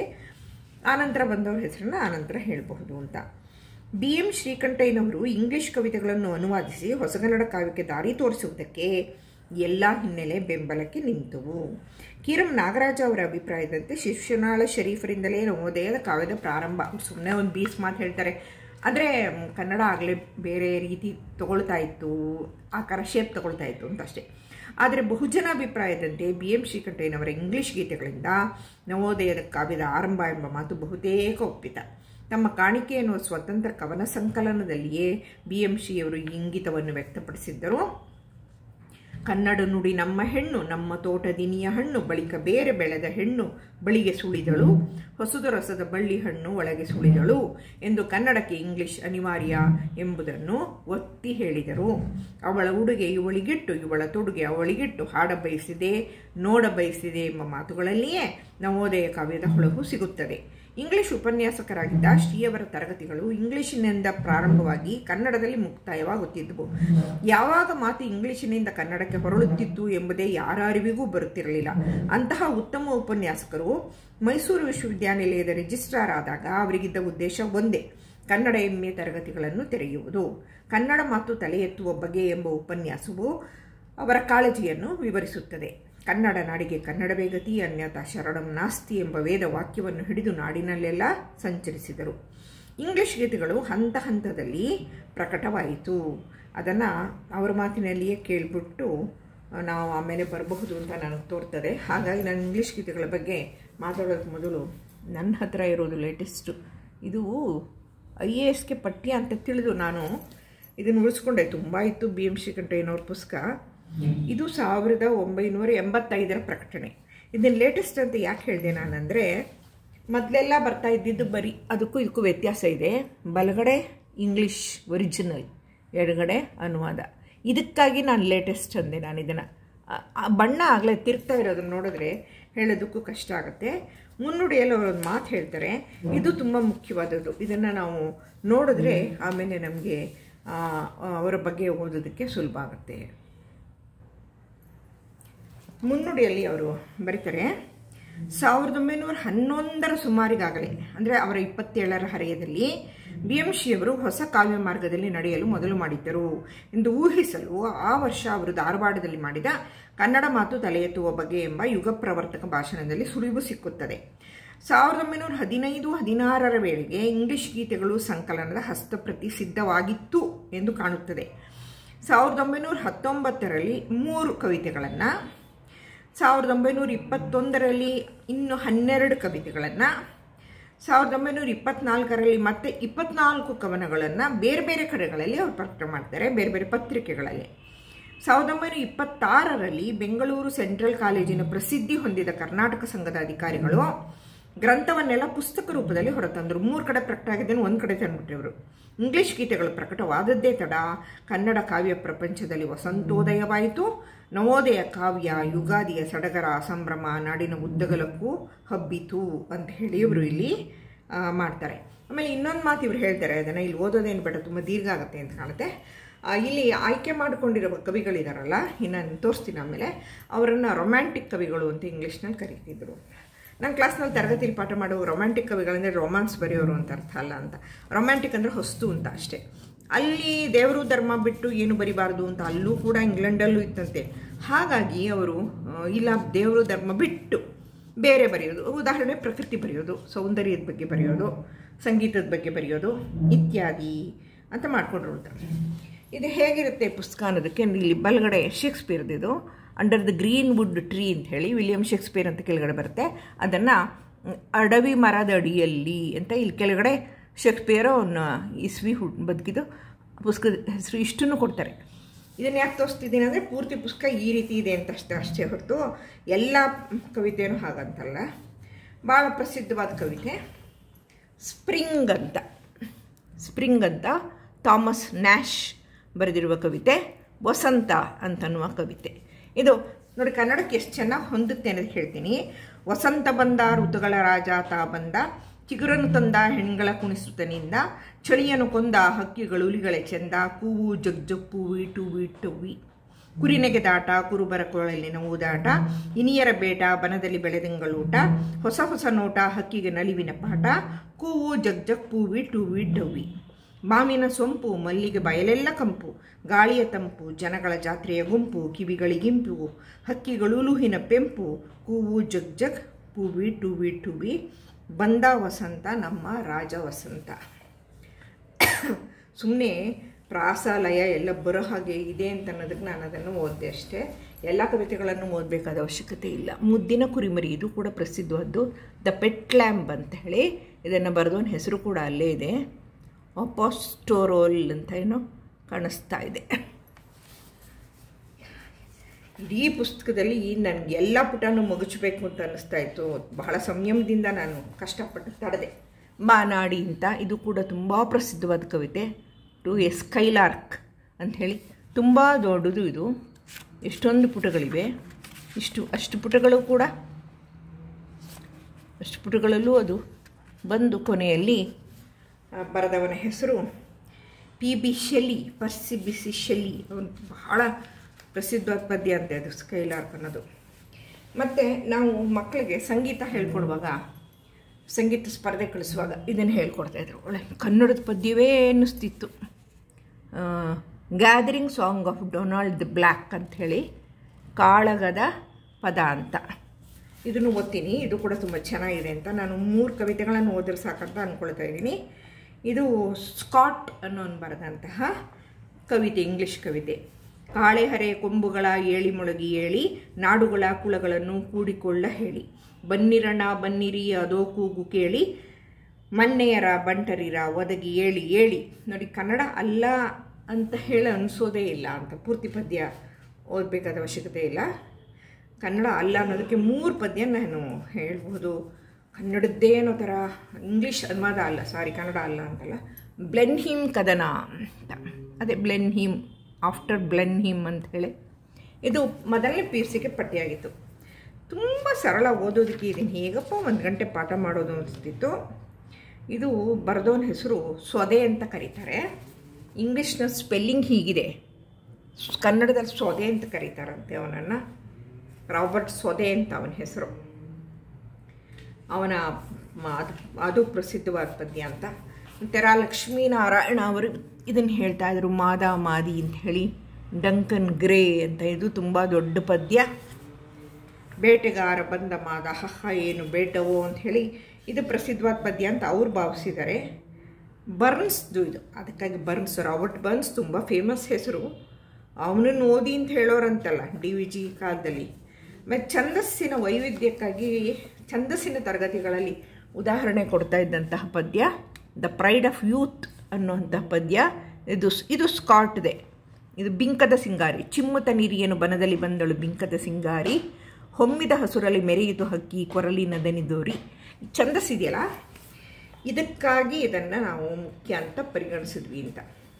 ಆನಂತರ ಬಂದವ್ರ ಹೆಸರನ್ನ ಆನಂತರ ಹೇಳಬಹುದು ಅಂತ ಬಿ ಎಂ ಶ್ರೀಕಂಠಯ್ಯನವರು ಇಂಗ್ಲಿಷ್ ಕವಿತೆಗಳನ್ನು ಅನುವಾದಿಸಿ ಹೊಸಗನ್ನಡ ಕಾವ್ಯಕ್ಕೆ ದಾರಿ ತೋರಿಸುವುದಕ್ಕೆ ಎಲ್ಲ ಹಿನ್ನೆಲೆ ಬೆಂಬಲಕ್ಕೆ ನಿಂತವು ಕಿರಂ ನಾಗರಾಜ ಅವರ ಅಭಿಪ್ರಾಯದಂತೆ ಶಿಶುನಾಳ ಶರೀಫರಿಂದಲೇ ನವೋದಯದ ಕಾವ್ಯದ ಪ್ರಾರಂಭ ಸುಮ್ಮನೆ ಒಂದು ಬೀಸ್ ಮಾತು ಹೇಳ್ತಾರೆ ಆದರೆ ಕನ್ನಡ ಆಗಲೇ ಬೇರೆ ರೀತಿ ತಗೊಳ್ತಾ ಇತ್ತು ಆಕಾರ ಶೇಪ್ ತಗೊಳ್ತಾ ಇತ್ತು ಅಂತ ಅಷ್ಟೇ ಆದರೆ ಬಹುಜನ ಅಭಿಪ್ರಾಯದಂತೆ ಬಿ ಎಂ ಶ್ರೀಕಂಠಯ್ಯನವರ ಇಂಗ್ಲಿಷ್ ಗೀತೆಗಳಿಂದ ನವೋದಯದ ಕಾವ್ಯದ ಆರಂಭ ಎಂಬ ಮಾತು ಬಹುತೇಕ ಒಪ್ಪಿತ ತಮ್ಮ ಕಾಣಿಕೆ ಎನ್ನುವ ಸ್ವತಂತ್ರ ಕವನ ಸಂಕಲನದಲ್ಲಿಯೇ ಬಿ ಎಂ ಶ್ರೀಯವರು ಇಂಗಿತವನ್ನು ವ್ಯಕ್ತಪಡಿಸಿದ್ದರು ಕನ್ನಡ ನುಡಿ ನಮ್ಮ ಹೆಣ್ಣು ನಮ್ಮ ತೋಟದಿನಿಯ ಹಣ್ಣು ಬಳಿಕ ಬೇರೆ ಬೆಳೆದ ಹೆಣ್ಣು ಬಳಿಗೆ ಸುಳಿದಳು ಹೊಸದು ರಸದ ಬಳ್ಳಿ ಹಣ್ಣು ಒಳಗೆ ಸುಳಿದಳು ಎಂದು ಕನ್ನಡಕ್ಕೆ ಇಂಗ್ಲಿಷ್ ಅನಿವಾರ್ಯ ಎಂಬುದನ್ನು ಒತ್ತಿ ಹೇಳಿದರು ಅವಳ ಉಡುಗೆ ಇವಳಿಗಿಟ್ಟು ಇವಳ ತೊಡುಗೆ ಅವಳಿಗಿಟ್ಟು ಹಾಡ ಬಯಸಿದೆ ನೋಡ ಬಯಸಿದೆ ಎಂಬ ಮಾತುಗಳಲ್ಲಿಯೇ ನವೋದಯ ಕಾವ್ಯದ ಹೊಳಹು ಸಿಗುತ್ತದೆ ಇಂಗ್ಲಿಷ್ ಉಪನ್ಯಾಸಕರಾಗಿದ್ದ ಶ್ರೀಯವರ ತರಗತಿಗಳು ಇಂಗ್ಲಿಷಿನಿಂದ ಪ್ರಾರಂಭವಾಗಿ ಕನ್ನಡದಲ್ಲಿ ಮುಕ್ತಾಯವಾಗುತ್ತಿದ್ದವು ಯಾವಾಗ ಮಾತು ಇಂಗ್ಲಿಷಿನಿಂದ ಕನ್ನಡಕ್ಕೆ ಹೊರಳುತ್ತಿತ್ತು ಎಂಬುದೇ ಯಾರ ಅರಿವಿಗೂ ಬರುತ್ತಿರಲಿಲ್ಲ ಅಂತಹ ಉತ್ತಮ ಉಪನ್ಯಾಸಕರು ಮೈಸೂರು ವಿಶ್ವವಿದ್ಯಾನಿಲಯದ ರಿಜಿಸ್ಟ್ರಾರ್ ಆದಾಗ ಅವರಿಗಿದ್ದ ಉದ್ದೇಶ ಒಂದೇ ಕನ್ನಡ ಎಮ್ಮೆ ತರಗತಿಗಳನ್ನು ತೆರೆಯುವುದು ಕನ್ನಡ ಮಾತು ತಲೆ ಎತ್ತುವ ಬಗೆ ಎಂಬ ಉಪನ್ಯಾಸವು ಅವರ ಕಾಳಜಿಯನ್ನು ವಿವರಿಸುತ್ತದೆ ಕನ್ನಡ ನಾಡಿಗೆ ಕನ್ನಡವೇ ಗತಿ ಅನ್ಯತಾ ಶರಣಂ ನಾಸ್ತಿ ಎಂಬ ವೇದ ವಾಕ್ಯವನ್ನು ಹಿಡಿದು ನಾಡಿನಲ್ಲೆಲ್ಲ ಸಂಚರಿಸಿದರು ಇಂಗ್ಲಿಷ್ ಗೀತೆಗಳು ಹಂತ ಹಂತದಲ್ಲಿ ಪ್ರಕಟವಾಯಿತು ಅದನ್ನು ಅವರ ಮಾತಿನಲ್ಲಿಯೇ ಕೇಳಿಬಿಟ್ಟು ನಾವು ಆಮೇಲೆ ಬರಬಹುದು ಅಂತ ನನಗೆ ತೋರ್ತದೆ ಹಾಗಾಗಿ ನಾನು ಇಂಗ್ಲೀಷ್ ಗೀತೆಗಳ ಬಗ್ಗೆ ಮಾತಾಡೋದಕ್ಕೆ ಮೊದಲು ನನ್ನ ಹತ್ರ ಇರೋದು ಲೇಟೆಸ್ಟು ಇದು ಐ ಎ ಎಸ್ಗೆ ಪಠ್ಯ ಅಂತ ತಿಳಿದು ನಾನು ಇದನ್ನು ಉಳಿಸ್ಕೊಂಡೆ ತುಂಬ ಇತ್ತು ಬಿ ಎಮ್ ಶ್ರೀಕಂಠಯ್ಯನವ್ರ ಪುಸ್ತಕ ಇದು ಸಾವಿರದ ಒಂಬೈನೂರ ಎಂಬತ್ತೈದರ ಪ್ರಕಟಣೆ ಇದನ್ನು ಲೇಟೆಸ್ಟ್ ಅಂತ ಯಾಕೆ ಹೇಳಿದೆ ನಾನಂದರೆ ಮೊದಲೆಲ್ಲ ಬರ್ತಾ ಇದ್ದಿದ್ದು ಬರೀ ಅದಕ್ಕೂ ಇದಕ್ಕೂ ವ್ಯತ್ಯಾಸ ಇದೆ ಬಲಗಡೆ ಇಂಗ್ಲೀಷ್ ಒರಿಜಿನಲ್ ಎಡಗಡೆ ಅನುವಾದ ಇದಕ್ಕಾಗಿ ನಾನು ಲೇಟೆಸ್ಟ್ ಅಂದೆ ನಾನು ಇದನ್ನು ಬಣ್ಣ ಆಗಲೇ ತಿರ್ಗ್ತಾ ಇರೋದನ್ನು ನೋಡಿದ್ರೆ ಹೇಳೋದಕ್ಕೂ ಕಷ್ಟ ಆಗುತ್ತೆ ಮುನ್ನುಡಿಯಲ್ಲಿ ಅವರೊಂದು ಮಾತು ಹೇಳ್ತಾರೆ ಇದು ತುಂಬ ಮುಖ್ಯವಾದದ್ದು ಇದನ್ನು ನಾವು ನೋಡಿದ್ರೆ ಆಮೇಲೆ ನಮಗೆ ಅವರ ಬಗ್ಗೆ ಓದೋದಕ್ಕೆ ಸುಲಭ ಆಗುತ್ತೆ ಮುನ್ನುಡಿಯಲ್ಲಿ ಅವರು ಬರೀತಾರೆ ಸಾವಿರದ ಒಂಬೈನೂರ ಹನ್ನೊಂದರ ಸುಮಾರಿಗಾಗಲೇ ಅಂದರೆ ಅವರ ಇಪ್ಪತ್ತೇಳರ ಹರೆಯದಲ್ಲಿ ಬಿ ಎಂ ಶಿಯವರು ಹೊಸ ಕಾವ್ಯ ಮಾರ್ಗದಲ್ಲಿ ನಡೆಯಲು ಮೊದಲು ಮಾಡಿದ್ದರು ಎಂದು ಊಹಿಸಲು ಆ ವರ್ಷ ಅವರು ಧಾರವಾಡದಲ್ಲಿ ಮಾಡಿದ ಕನ್ನಡ ಮಾತು ತಲೆ ಎತ್ತುವ ಬಗ್ಗೆ ಎಂಬ ಯುಗ ಪ್ರವರ್ತಕ ಭಾಷಣದಲ್ಲಿ ಸುಳಿವು ಸಿಕ್ಕುತ್ತದೆ ಸಾವಿರದ ಒಂಬೈನೂರ ಹದಿನೈದು ಹದಿನಾರರ ವೇಳೆಗೆ ಇಂಗ್ಲಿಷ್ ಗೀತೆಗಳು ಸಂಕಲನದ ಹಸ್ತಪ್ರತಿ ಸಿದ್ಧವಾಗಿತ್ತು ಎಂದು ಕಾಣುತ್ತದೆ ಸಾವಿರದ ಒಂಬೈನೂರ ಹತ್ತೊಂಬತ್ತರಲ್ಲಿ ಮೂರು ಕವಿತೆಗಳನ್ನು ಸಾವಿರದ ಒಂಬೈನೂರ ಇಪ್ಪತ್ತೊಂದರಲ್ಲಿ ಇನ್ನು ಹನ್ನೆರಡು ಕವಿತೆಗಳನ್ನು ಸಾವಿರದ ಒಂಬೈನೂರ ಇಪ್ಪತ್ನಾಲ್ಕರಲ್ಲಿ ಮತ್ತೆ ಇಪ್ಪತ್ನಾಲ್ಕು ಕವನಗಳನ್ನು ಬೇರೆ ಬೇರೆ ಕಡೆಗಳಲ್ಲಿ ಅವರು ಪ್ರಕಟ ಮಾಡ್ತಾರೆ ಬೇರೆ ಬೇರೆ ಪತ್ರಿಕೆಗಳಲ್ಲಿ ಸಾವಿರದ ಒಂಬೈನೂರ ಇಪ್ಪತ್ತಾರರಲ್ಲಿ ಬೆಂಗಳೂರು ಸೆಂಟ್ರಲ್ ಕಾಲೇಜಿನ ಪ್ರಸಿದ್ಧಿ ಹೊಂದಿದ ಕರ್ನಾಟಕ ಸಂಘದ ಅಧಿಕಾರಿಗಳು ಗ್ರಂಥವನ್ನೆಲ್ಲ ಪುಸ್ತಕ ರೂಪದಲ್ಲಿ ಹೊರತಂದರು ಮೂರು ಕಡೆ ಪ್ರಕಟ ಆಗಿದ್ದೇನೆ ಒಂದು ಕಡೆ ತಂದುಬಿಟ್ಟಿವರು ಇಂಗ್ಲಿಷ್ ಗೀತೆಗಳು ಪ್ರಕಟವಾದದ್ದೇ ತಡ ಕನ್ನಡ ಕಾವ್ಯ ಪ್ರಪಂಚದಲ್ಲಿ ವಸಂತೋದಯವಾಯಿತು ನವೋದಯ ಕಾವ್ಯ ಯುಗಾದಿಯ ಸಡಗರ ಸಂಭ್ರಮ ನಾಡಿನ ಉದ್ದಗಲಕ್ಕೂ ಹಬ್ಬಿತು ಅಂತ ಹೇಳಿ ಇವರು ಇಲ್ಲಿ ಮಾಡ್ತಾರೆ ಆಮೇಲೆ ಇನ್ನೊಂದು ಮಾತು ಇವರು ಹೇಳ್ತಾರೆ ಅದನ್ನು ಇಲ್ಲಿ ಓದೋದೇನು ಬೇಡ ತುಂಬ ದೀರ್ಘ ಆಗುತ್ತೆ ಅಂತ ಕಾಣುತ್ತೆ ಇಲ್ಲಿ ಆಯ್ಕೆ ಮಾಡಿಕೊಂಡಿರುವ ಕವಿಗಳಿದಾರಲ್ಲ ಇನ್ನು ತೋರಿಸ್ತೀನಿ ಆಮೇಲೆ ಅವರನ್ನು ರೊಮ್ಯಾಂಟಿಕ್ ಕವಿಗಳು ಅಂತ ಇಂಗ್ಲೀಷ್ನಲ್ಲಿ ಕರೀತಿದ್ರು ನಾನು ಕ್ಲಾಸ್ನಲ್ಲಿ ತರಗತಿಯಲ್ಲಿ ಪಾಠ ಮಾಡುವ ರೊಮ್ಯಾಂಟಿಕ್ ಕವಿಗಳಂದರೆ ರೊಮ್ಯಾನ್ಸ್ ಬರೆಯೋರು ಅಂತ ಅರ್ಥ ಅಲ್ಲ ಅಂತ ರೊಮ್ಯಾಂಟಿಕ್ ಅಂದರೆ ಹೊಸ್ತು ಅಂತ ಅಷ್ಟೇ ಅಲ್ಲಿ ದೇವರು ಧರ್ಮ ಬಿಟ್ಟು ಏನು ಬರಿಬಾರ್ದು ಅಂತ ಅಲ್ಲೂ ಕೂಡ ಇಂಗ್ಲೆಂಡಲ್ಲೂ ಇತ್ತಂತೆ ಹಾಗಾಗಿ ಅವರು ಇಲ್ಲ ದೇವರು ಧರ್ಮ ಬಿಟ್ಟು ಬೇರೆ ಬರೆಯೋದು ಉದಾಹರಣೆ ಪ್ರಕೃತಿ ಬರೆಯೋದು ಸೌಂದರ್ಯದ ಬಗ್ಗೆ ಬರೆಯೋದು ಸಂಗೀತದ ಬಗ್ಗೆ ಬರೆಯೋದು ಇತ್ಯಾದಿ ಅಂತ ಮಾಡಿಕೊಂಡ್ರು ಅಂತ ಇದು ಹೇಗಿರುತ್ತೆ ಪುಸ್ತಕ ಅನ್ನೋದಕ್ಕೆ ಇಲ್ಲಿ ಬಲಗಡೆ ಶೇಕ್ಸ್ಪಿಯರ್ದಿದು under the greenwood tree ಅಂತ ಹೇಳಿ ವಿಲಿಯಂ ಶೇಕ್ಸ್ಪಿಯರ್ ಅಂತ ಕೆಳಗಡೆ ಬರುತ್ತೆ ಅದನ್ನು ಅಡವಿ ಮರದ ಅಡಿಯಲ್ಲಿ ಅಂತ ಇಲ್ಲಿ ಕೆಳಗಡೆ ಶೇಕ್ಸ್ಪಿಯರ್ ಅವನ್ನ ಇಸ್ವಿ ಹುಡ್ ಬದುಕಿದ್ದು ಪುಸ್ತಕದ ಹೆಸರು ಇಷ್ಟನ್ನು ಕೊಡ್ತಾರೆ ಇದನ್ನು ಯಾಕೆ ತೋರಿಸ್ತಿದ್ದೀನಿ ಅಂದರೆ ಪೂರ್ತಿ ಪುಸ್ತಕ ಈ ರೀತಿ ಇದೆ ಅಂತ ಅಷ್ಟೇ ಅಷ್ಟೇ ಹೊರತು ಎಲ್ಲ ಕವಿತೆಯೂ ಹಾಗಂತಲ್ಲ ಭಾಳ ಪ್ರಸಿದ್ಧವಾದ ಕವಿತೆ ಸ್ಪ್ರಿಂಗ್ ಅಂತ ಸ್ಪ್ರಿಂಗ್ ಅಂತ ಥಾಮಸ್ ನ್ಯಾಶ್ ಬರೆದಿರುವ ಕವಿತೆ ವಸಂತ ಅಂತನ್ನುವ ಕವಿತೆ ಇದು ನೋಡಿ ಕನ್ನಡಕ್ಕೆ ಎಷ್ಟು ಚೆನ್ನಾಗಿ ಹೊಂದುತ್ತೆ ಅನ್ನೋದು ಹೇಳ್ತೀನಿ ವಸಂತ ಬಂದ ಋತುಗಳ ರಾಜ ತಾ ಬಂದ ಚಿಗುರನ್ನು ತಂದ ಹೆಣ್ಗಳ ಕುಣಿಸುತ್ತನಿಂದ ಚಳಿಯನ್ನು ಕೊಂದ ಹಕ್ಕಿಗಳು ಹುಲಿಗಳೇ ಚೆಂದ ಕೂವು ಜಗ್ಜಪ್ಪುವಿ ಟುವಿ ಟುವಿ ಕುರಿನೆಗೆ ದಾಟ ಕುರುಬರ ಕೊಳಲಿನ ಊದಾಟ ಇನಿಯರ ಬೇಟ ಬನದಲ್ಲಿ ಬೆಳೆದಂಗಳೂಟ ಹೊಸ ಹೊಸ ನೋಟ ಹಕ್ಕಿಗೆ ನಲಿವಿನ ಪಾಠ ಕೂವು ಜಗ್ಜಗ್ ಪೂವಿ ಟುವಿ ಟವಿ ಮಾವಿನ ಸೊಂಪು ಮಲ್ಲಿಗೆ ಬಯಲೆಲ್ಲ ಕಂಪು ಗಾಳಿಯ ತಂಪು ಜನಗಳ ಜಾತ್ರೆಯ ಗುಂಪು ಕಿವಿಗಳಿಗಿಂಪು ಹಕ್ಕಿಗಳು ಲುಹಿನ ಪೆಂಪು ಕೂವು ಜಗ್ ಜಗ್ ಪೂವಿ ಟುವಿ ಟುವಿ ಬಂದ ವಸಂತ ನಮ್ಮ ರಾಜ ವಸಂತ ಸುಮ್ಮನೆ ಪ್ರಾಸಾಲಯ ಎಲ್ಲ ಬರೋ ಹಾಗೆ ಇದೆ ಅಂತ ಅನ್ನೋದಕ್ಕೆ ನಾನು ಅದನ್ನು ಓದಿದೆ ಅಷ್ಟೇ ಎಲ್ಲ ಕವಿತೆಗಳನ್ನು ಓದಬೇಕಾದ ಅವಶ್ಯಕತೆ ಇಲ್ಲ ಮುದ್ದಿನ ಕುರಿಮರಿ ಇದು ಕೂಡ ಪ್ರಸಿದ್ಧವಾದ್ದು ದ ಪೆಟ್ ಲ್ಯಾಂಬ್ ಅಂತ ಹೇಳಿ ಇದನ್ನು ಬರೆದವನ ಹೆಸರು ಕೂಡ ಅಲ್ಲೇ ಇದೆ ಅಪಾಸ್ಟೋರೋಲ್ ಅಂತ ಏನೋ ಕಾಣಿಸ್ತಾ ಇದೆ ಇಡೀ ಪುಸ್ತಕದಲ್ಲಿ ನನಗೆ ಎಲ್ಲ ಪುಟನೂ ಮುಗಿಸ್ಬೇಕು ಅಂತ ಅನ್ನಿಸ್ತಾ ಇತ್ತು ಬಹಳ ಸಂಯಮದಿಂದ ನಾನು ಕಷ್ಟಪಟ್ಟು ತಡೆದೆ ಮಾನಾಡಿ ಅಂತ ಇದು ಕೂಡ ತುಂಬ ಪ್ರಸಿದ್ಧವಾದ ಕವಿತೆ ಟು ಎಸ್ ಕೈಲಾರ್ಕ್ ಅಂಥೇಳಿ ತುಂಬ ದೊಡ್ಡದು ಇದು ಎಷ್ಟೊಂದು ಪುಟಗಳಿವೆ ಇಷ್ಟು ಅಷ್ಟು ಪುಟಗಳು ಕೂಡ ಅಷ್ಟು ಪುಟಗಳಲ್ಲೂ ಅದು ಬಂದು ಕೊನೆಯಲ್ಲಿ ಆ, ಬರೆದವನ ಹೆಸರು P B Shelley Percy B C Shelley ಅವನು ಬಹಳ ಪ್ರಸಿದ್ಧವಾದ ಪದ್ಯ ಅಂತೆ ಅದು ಸ್ಕೈಲಾರ್ಕ್ ಅನ್ನೋದು ಮತ್ತು ನಾವು ಮಕ್ಕಳಿಗೆ ಸಂಗೀತ ಹೇಳ್ಕೊಡುವಾಗ ಸಂಗೀತ ಸ್ಪರ್ಧೆ ಕಳಿಸುವಾಗ ಇದನ್ನು ಹೇಳ್ಕೊಡ್ತಾಯಿದ್ರು ಒಳ್ಳೆ ಕನ್ನಡದ ಪದ್ಯವೇ ಅನ್ನಿಸ್ತಿತ್ತು gathering song of Donald the Black ಅಂಥೇಳಿ ಕಾಳಗದ ಪದ ಅಂತ ಇದನ್ನು ಓದ್ತೀನಿ ಇದು ಕೂಡ ತುಂಬ ಚೆನ್ನಾಗಿದೆ ಅಂತ ನಾನು ಮೂರು ಕವಿತೆಗಳನ್ನು ಓದಿದ್ರೆ ಸಾಕಂತ ಅಂದ್ಕೊಳ್ತಾ ಇದ್ದೀನಿ ಇದು ಸ್ಕಾಟ್ ಅನ್ನೋನು ಬರೆದಂತಹ ಕವಿತೆ ಇಂಗ್ಲಿಷ್ ಕವಿತೆ ಕಾಳೆಹರೆ ಕೊಂಬುಗಳ ಏಳಿ ಮೊಳಗಿ ಏಳಿ ನಾಡುಗಳ ಕುಳಗಳನ್ನು ಕೂಡಿಕೊಳ್ಳ ಹೇಳಿ ಬನ್ನಿರಣ ಬನ್ನಿರಿ ಅದೋ ಕೂಗು ಕೇಳಿ ಮನ್ನೆಯರ ಬಂಟರಿರ ಒದಗಿ ಏಳಿ ಏಳಿ ನೋಡಿ ಕನ್ನಡ ಅಲ್ಲ ಅಂತ ಹೇಳಿ ಅನಿಸೋದೇ ಇಲ್ಲ ಅಂತ ಪೂರ್ತಿ ಪದ್ಯ ಓದಬೇಕಾದ ಅವಶ್ಯಕತೆ ಇಲ್ಲ ಕನ್ನಡ ಅಲ್ಲ ಅನ್ನೋದಕ್ಕೆ ಮೂರು ಪದ್ಯ ನಾನು ಹೇಳ್ಬೋದು ಕನ್ನಡದ್ದೇ ಅನ್ನೋ ಥರ ಇಂಗ್ಲೀಷ್ ಅನುವಾದ ಅಲ್ಲ ಸಾರಿ ಕನ್ನಡ ಅಲ್ಲ ಅಂತಲ್ಲ ಬ್ಲೆನ್ ಹಿಮ್ ಕದನ ಅಂತ ಅದೇ ಬ್ಲೆನ್ ಹಿಮ್ ಆಫ್ಟರ್ ಬ್ಲೆನ್ ಹಿಮ್ ಅಂತ ಹೇಳಿ ಇದು ಮೊದಲನೇ ಪಿ ಯು ಸಿಗೆ ಪಟ್ಟಿಯಾಗಿತ್ತು ತುಂಬ ಸರಳ ಓದೋದಕ್ಕೆ ಇದನ್ನು ಹೇಗಪ್ಪ ಒಂದು ಗಂಟೆ ಪಾಠ ಮಾಡೋದು ಅನಿಸ್ತಿತ್ತು ಇದು ಬರೆದವನ ಹೆಸರು ಸ್ವದೆ ಅಂತ ಕರೀತಾರೆ ಇಂಗ್ಲೀಷ್ನ ಸ್ಪೆಲ್ಲಿಂಗ್ ಹೀಗಿದೆ ಕನ್ನಡದಲ್ಲಿ ಸ್ವದೆ ಅಂತ ಕರೀತಾರಂತೆ ಅವನನ್ನು ರಾಬರ್ಟ್ ಸ್ವದೆ ಅಂತ ಅವನ ಹೆಸರು ಅವನ ಮ- ಅದು ಅದು ಪ್ರಸಿದ್ಧವಾದ ಪದ್ಯ ಅಂತ ತೆರ ಲಕ್ಷ್ಮೀನಾರಾಯಣ ಅವರು ಇದನ್ನು ಹೇಳ್ತಾ ಇದ್ರು ಮಾದ ಮಾದಿ ಅಂತ ಹೇಳಿ ಡಂಕನ್ ಗ್ರೇ ಅಂತ ಇದು ತುಂಬ ದೊಡ್ಡ ಪದ್ಯ ಬೇಟೆಗಾರ ಬಂದ ಮಾದ ಹಹ ಏನು ಬೇಟವೋ ಅಂತ ಹೇಳಿ ಇದು ಪ್ರಸಿದ್ಧವಾದ ಪದ್ಯ ಅಂತ ಅವ್ರು ಭಾವಿಸಿದ್ದಾರೆ ಬರ್ನ್ಸ್ದು ಇದು ಅದಕ್ಕಾಗಿ ಬರ್ನ್ಸ್ ರಾಬರ್ಟ್ ಬರ್ನ್ಸ್ ತುಂಬ ಫೇಮಸ್ ಹೆಸರು ಅವನನ್ನು ಓದಿ ಅಂತ ಹೇಳೋರಂತಲ್ಲ ಡಿ ವಿ ಜಿ ಕಾಲದಲ್ಲಿ ಮತ್ತು ಛಂದಸ್ಸಿನ ವೈವಿಧ್ಯಕ್ಕಾಗಿ ಛಂದಸ್ಸಿನ ತರಗತಿಗಳಲ್ಲಿ ಉದಾಹರಣೆ ಕೊಡ್ತಾ ಇದ್ದಂತಹ ಪದ್ಯ ದ ಪ್ರೈಡ್ ಆಫ್ ಯೂತ್ ಅನ್ನುವಂತಹ ಪದ್ಯ ಇದು ಇದು ಸ್ಕಾಟ್ದೆ ಇದು ಬಿಂಕದ ಸಿಂಗಾರಿ ಚಿಮ್ಮುತ ನೀರಿಯನು ಬನದಲ್ಲಿ ಬಂದಳು ಬಿಂಕದ ಸಿಂಗಾರಿ ಹೊಮ್ಮಿದ ಹಸುರಲ್ಲಿ ಮೆರೆಯಿತು ಹಕ್ಕಿ ಕೊರಲಿನ ದನಿದೋರಿ ಛಂದಸ್ಸಿದೆಯಲ್ಲ ಇದಕ್ಕಾಗಿ ಇದನ್ನು ನಾವು ಮುಖ್ಯ ಅಂತ ಪರಿಗಣಿಸಿದ್ವಿ ಅಂತ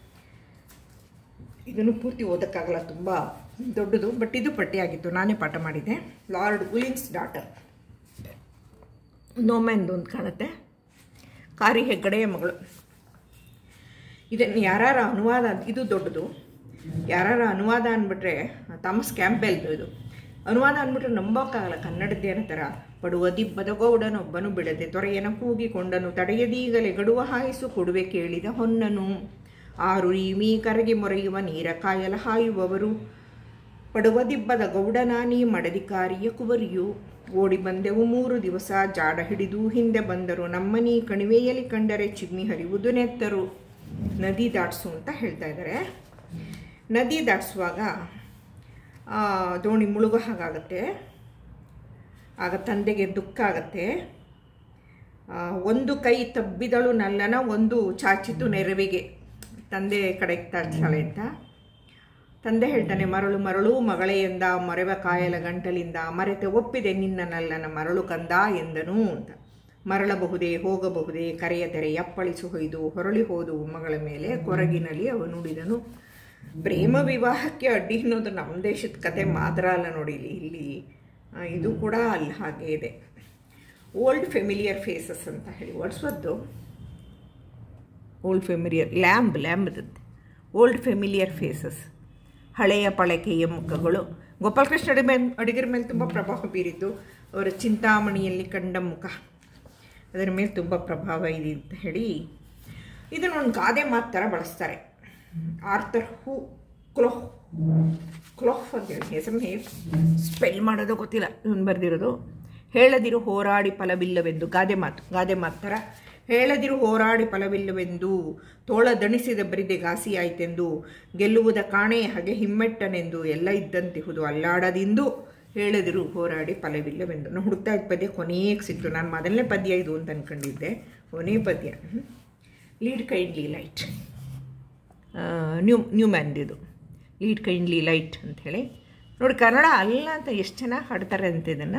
ಇದನ್ನು ಪೂರ್ತಿ ಓದೋಕ್ಕಾಗಲ್ಲ ತುಂಬ ದೊಡ್ಡದು ಬಟ್ ಇದು ಪಟ್ಟಿಯಾಗಿತ್ತು ನಾನೇ ಪಾಠ ಮಾಡಿದ್ದೆ ಲಾರ್ಡ್ ವಿಲಿನ್ಸ್ ಡಾಟರ್ ನೋಮ್ಯಾನ್ದು ಅಂತ ಕಾಣುತ್ತೆ ಕಾರಿ ಹೆಗ್ಗಡೆಯ ಮಗಳು ಇದನ್ನು ಯಾರ ಅನುವಾದ ಇದು ದೊಡ್ಡದು ಯಾರ ಅನುವಾದ ಅಂದ್ಬಿಟ್ರೆ ಥಾಮಸ್ ಕ್ಯಾಂಪೆಲ್ದು ಇದು ಅನುವಾದ ಅಂದ್ಬಿಟ್ರೆ ನಂಬೋಕ್ಕಾಗಲ್ಲ ಕನ್ನಡದ್ದೇನ ಥರ ಪಡುವ ದಿಬ್ಬದ ಗೌಡನೊಬ್ಬನು ಬಿಡದೆ ತೊರೆಯನ ಕೂಗಿಕೊಂಡನು ತಡೆಯದೀಗಲೇ ಗಡುವ ಹಾಯಿಸು ಕೊಡುವೆ ಕೇಳಿದ ಹೊನ್ನನು ಆರು ಈಮಿ ಕರಗಿ ಮೊರೆಯುವ ನೀರ ಕಾಯಲ ಹಾಯುವವರು ಪಡುವ ದಿಬ್ಬದ ಗೌಡನಾನಿ ಮಡದಿಕಾರಿಯ ಕುವರಿಯು ಓಡಿ ಬಂದೆವು ಮೂರು ದಿವಸ ಜಾಡ ಹಿಡಿದು ಹಿಂದೆ ಬಂದರು ನಮ್ಮನಿ ಕಣಿವೆಯಲ್ಲಿ ಕಂಡರೆ ಚಿಗ್ನಿ ಹರಿಯುವುದು ನೆತ್ತರು ನದಿ ದಾಟಿಸು ಅಂತ ಹೇಳ್ತಾ ಇದ್ದಾರೆ ನದಿ ದಾಟಿಸುವಾಗ ಆ, ದೋಣಿ ಮುಳುಗೋ ಹಾಗಾಗತ್ತೆ ಆಗ ತಂದೆಗೆ ದುಃಖ ಆಗತ್ತೆ ಆ, ಒಂದು ಕೈ ತಬ್ಬಿದಳು ನಲ್ಲನ ಒಂದು ಚಾಚಿತು ನೆರವಿಗೆ ತಂದೆ ಕಡೆಗೆ ತಾಡ್ಸಾಳೆ ಅಂತ ತಂದೆ ಹೇಳ್ತಾನೆ ಮರಳು ಮರಳು ಮಗಳೇ ಎಂದ ಮರೆವ ಕಾಯಲ ಗಂಟಲಿಂದ ಮರೆತೆ ಒಪ್ಪಿದೆ ನಿನ್ನ ನಲ್ಲನ ಮರಳು ಕಂದ ಎಂದನು ಅಂತ ಮರಳಬಹುದೇ ಹೋಗಬಹುದೇ ಕರೆಯ ತೆರೆ ಅಪ್ಪಳಿಸು ಹೊಯ್ದು ಹೊರಳಿ ಹೋದು ಮಗಳ ಮೇಲೆ ಕೊರಗಿನಲ್ಲಿ ಅವನು ನುಡಿದನು ಪ್ರೇಮ ವಿವಾಹಕ್ಕೆ ಅಡ್ಡಿ ಅನ್ನೋದು ನಮ್ಮ ದೇಶದ ಕತೆ ಮಾತ್ರ ಅಲ್ಲ ನೋಡಿ ಇಲ್ಲಿ ಇಲ್ಲಿ ಆ, ಇದು ಕೂಡ ಅಲ್ಲಿ ಹಾಗೆ ಇದೆ ಓಲ್ಡ್ ಫೆಮಿಲಿಯರ್ ಫೇಸಸ್ ಅಂತ ಹೇಳಿ ವರ್ಡ್ಸ್ವದ್ದು ಓಲ್ಡ್ ಫೆಮಿಲಿಯರ್ ಲ್ಯಾಂಬ್ ಲ್ಯಾಂಬ್ದಂತೆ ಓಲ್ಡ್ ಫೆಮಿಲಿಯರ್ ಫೇಸಸ್ ಹಳೆಯ ಪಳಕೆಯ ಮುಖಗಳು ಗೋಪಾಲಕೃಷ್ಣ ಅಡಿ ಮೇಲೆ ಅಡಿಗರ ಮೇಲೆ ತುಂಬ ಪ್ರಭಾವ ಬೀರಿದ್ದು ಅವರ ಚಿಂತಾಮಣಿಯಲ್ಲಿ ಕಂಡ ಮುಖ ಅದರ ಮೇಲೆ ತುಂಬ ಪ್ರಭಾವ ಇದೆ ಅಂತ ಹೇಳಿ ಇದನ್ನು ಒಂದು ಗಾದೆ ಮಾತು ಥರ ಬಳಸ್ತಾರೆ ಆರ್ಥರ್ ಹೂ ಕ್ಲೋಹ್ ಕ್ಲೋಹ್ ಅಂತೇಳಿ ಹೆಸರನ್ನೇ ಸ್ಪೆಲ್ ಮಾಡೋದು ಗೊತ್ತಿಲ್ಲ ಇವನು ಬರೆದಿರೋದು ಹೇಳದಿರು ಹೋರಾಡಿ ಫಲವಿಲ್ಲವೆಂದು ಗಾದೆ ಮಾತು ಗಾದೆ ಮಾತು ಥರ ಹೇಳದಿರು ಹೋರಾಡಿ ಫಲವಿಲ್ಲವೆಂದು ತೋಳ ದಣಿಸಿದ ಬರಿದೆ ಘಾಸಿಯಾಯಿತೆಂದು ಗೆಲ್ಲುವುದ ಕಾಣೆ ಹಾಗೆ ಹಿಮ್ಮೆಟ್ಟನೆಂದು ಎಲ್ಲ ಇದ್ದಂತಿಹುದು ಅಲ್ಲಾಡದಿಂದು ಹೇಳದಿರು ಹೋರಾಡಿ ಫಲವಿಲ್ಲವೆಂದು ನಾನು ಹುಡುಕ್ತಾ ಇದ್ದ ಪದ್ಯ ಕೊನೆಗೆ ಸಿಕ್ತು ನಾನು ಮೊದಲನೇ ಪದ್ಯ ಇದು ಅಂತ ಅಂದ್ಕೊಂಡಿದ್ದೆ ಕೊನೆ ಪದ್ಯ lead kindly light new new ಮ್ಯಾನ್ದಿದು ಲೀಡ್ ಕೈಂಡ್ಲಿ ಲೈಟ್ ಅಂಥೇಳಿ ನೋಡಿ ಕನ್ನಡ ಅಲ್ಲ ಅಂತ ಎಷ್ಟು ಚೆನ್ನಾಗಿ ಹಾಡ್ತಾರೆ ಅಂತ ಇದನ್ನು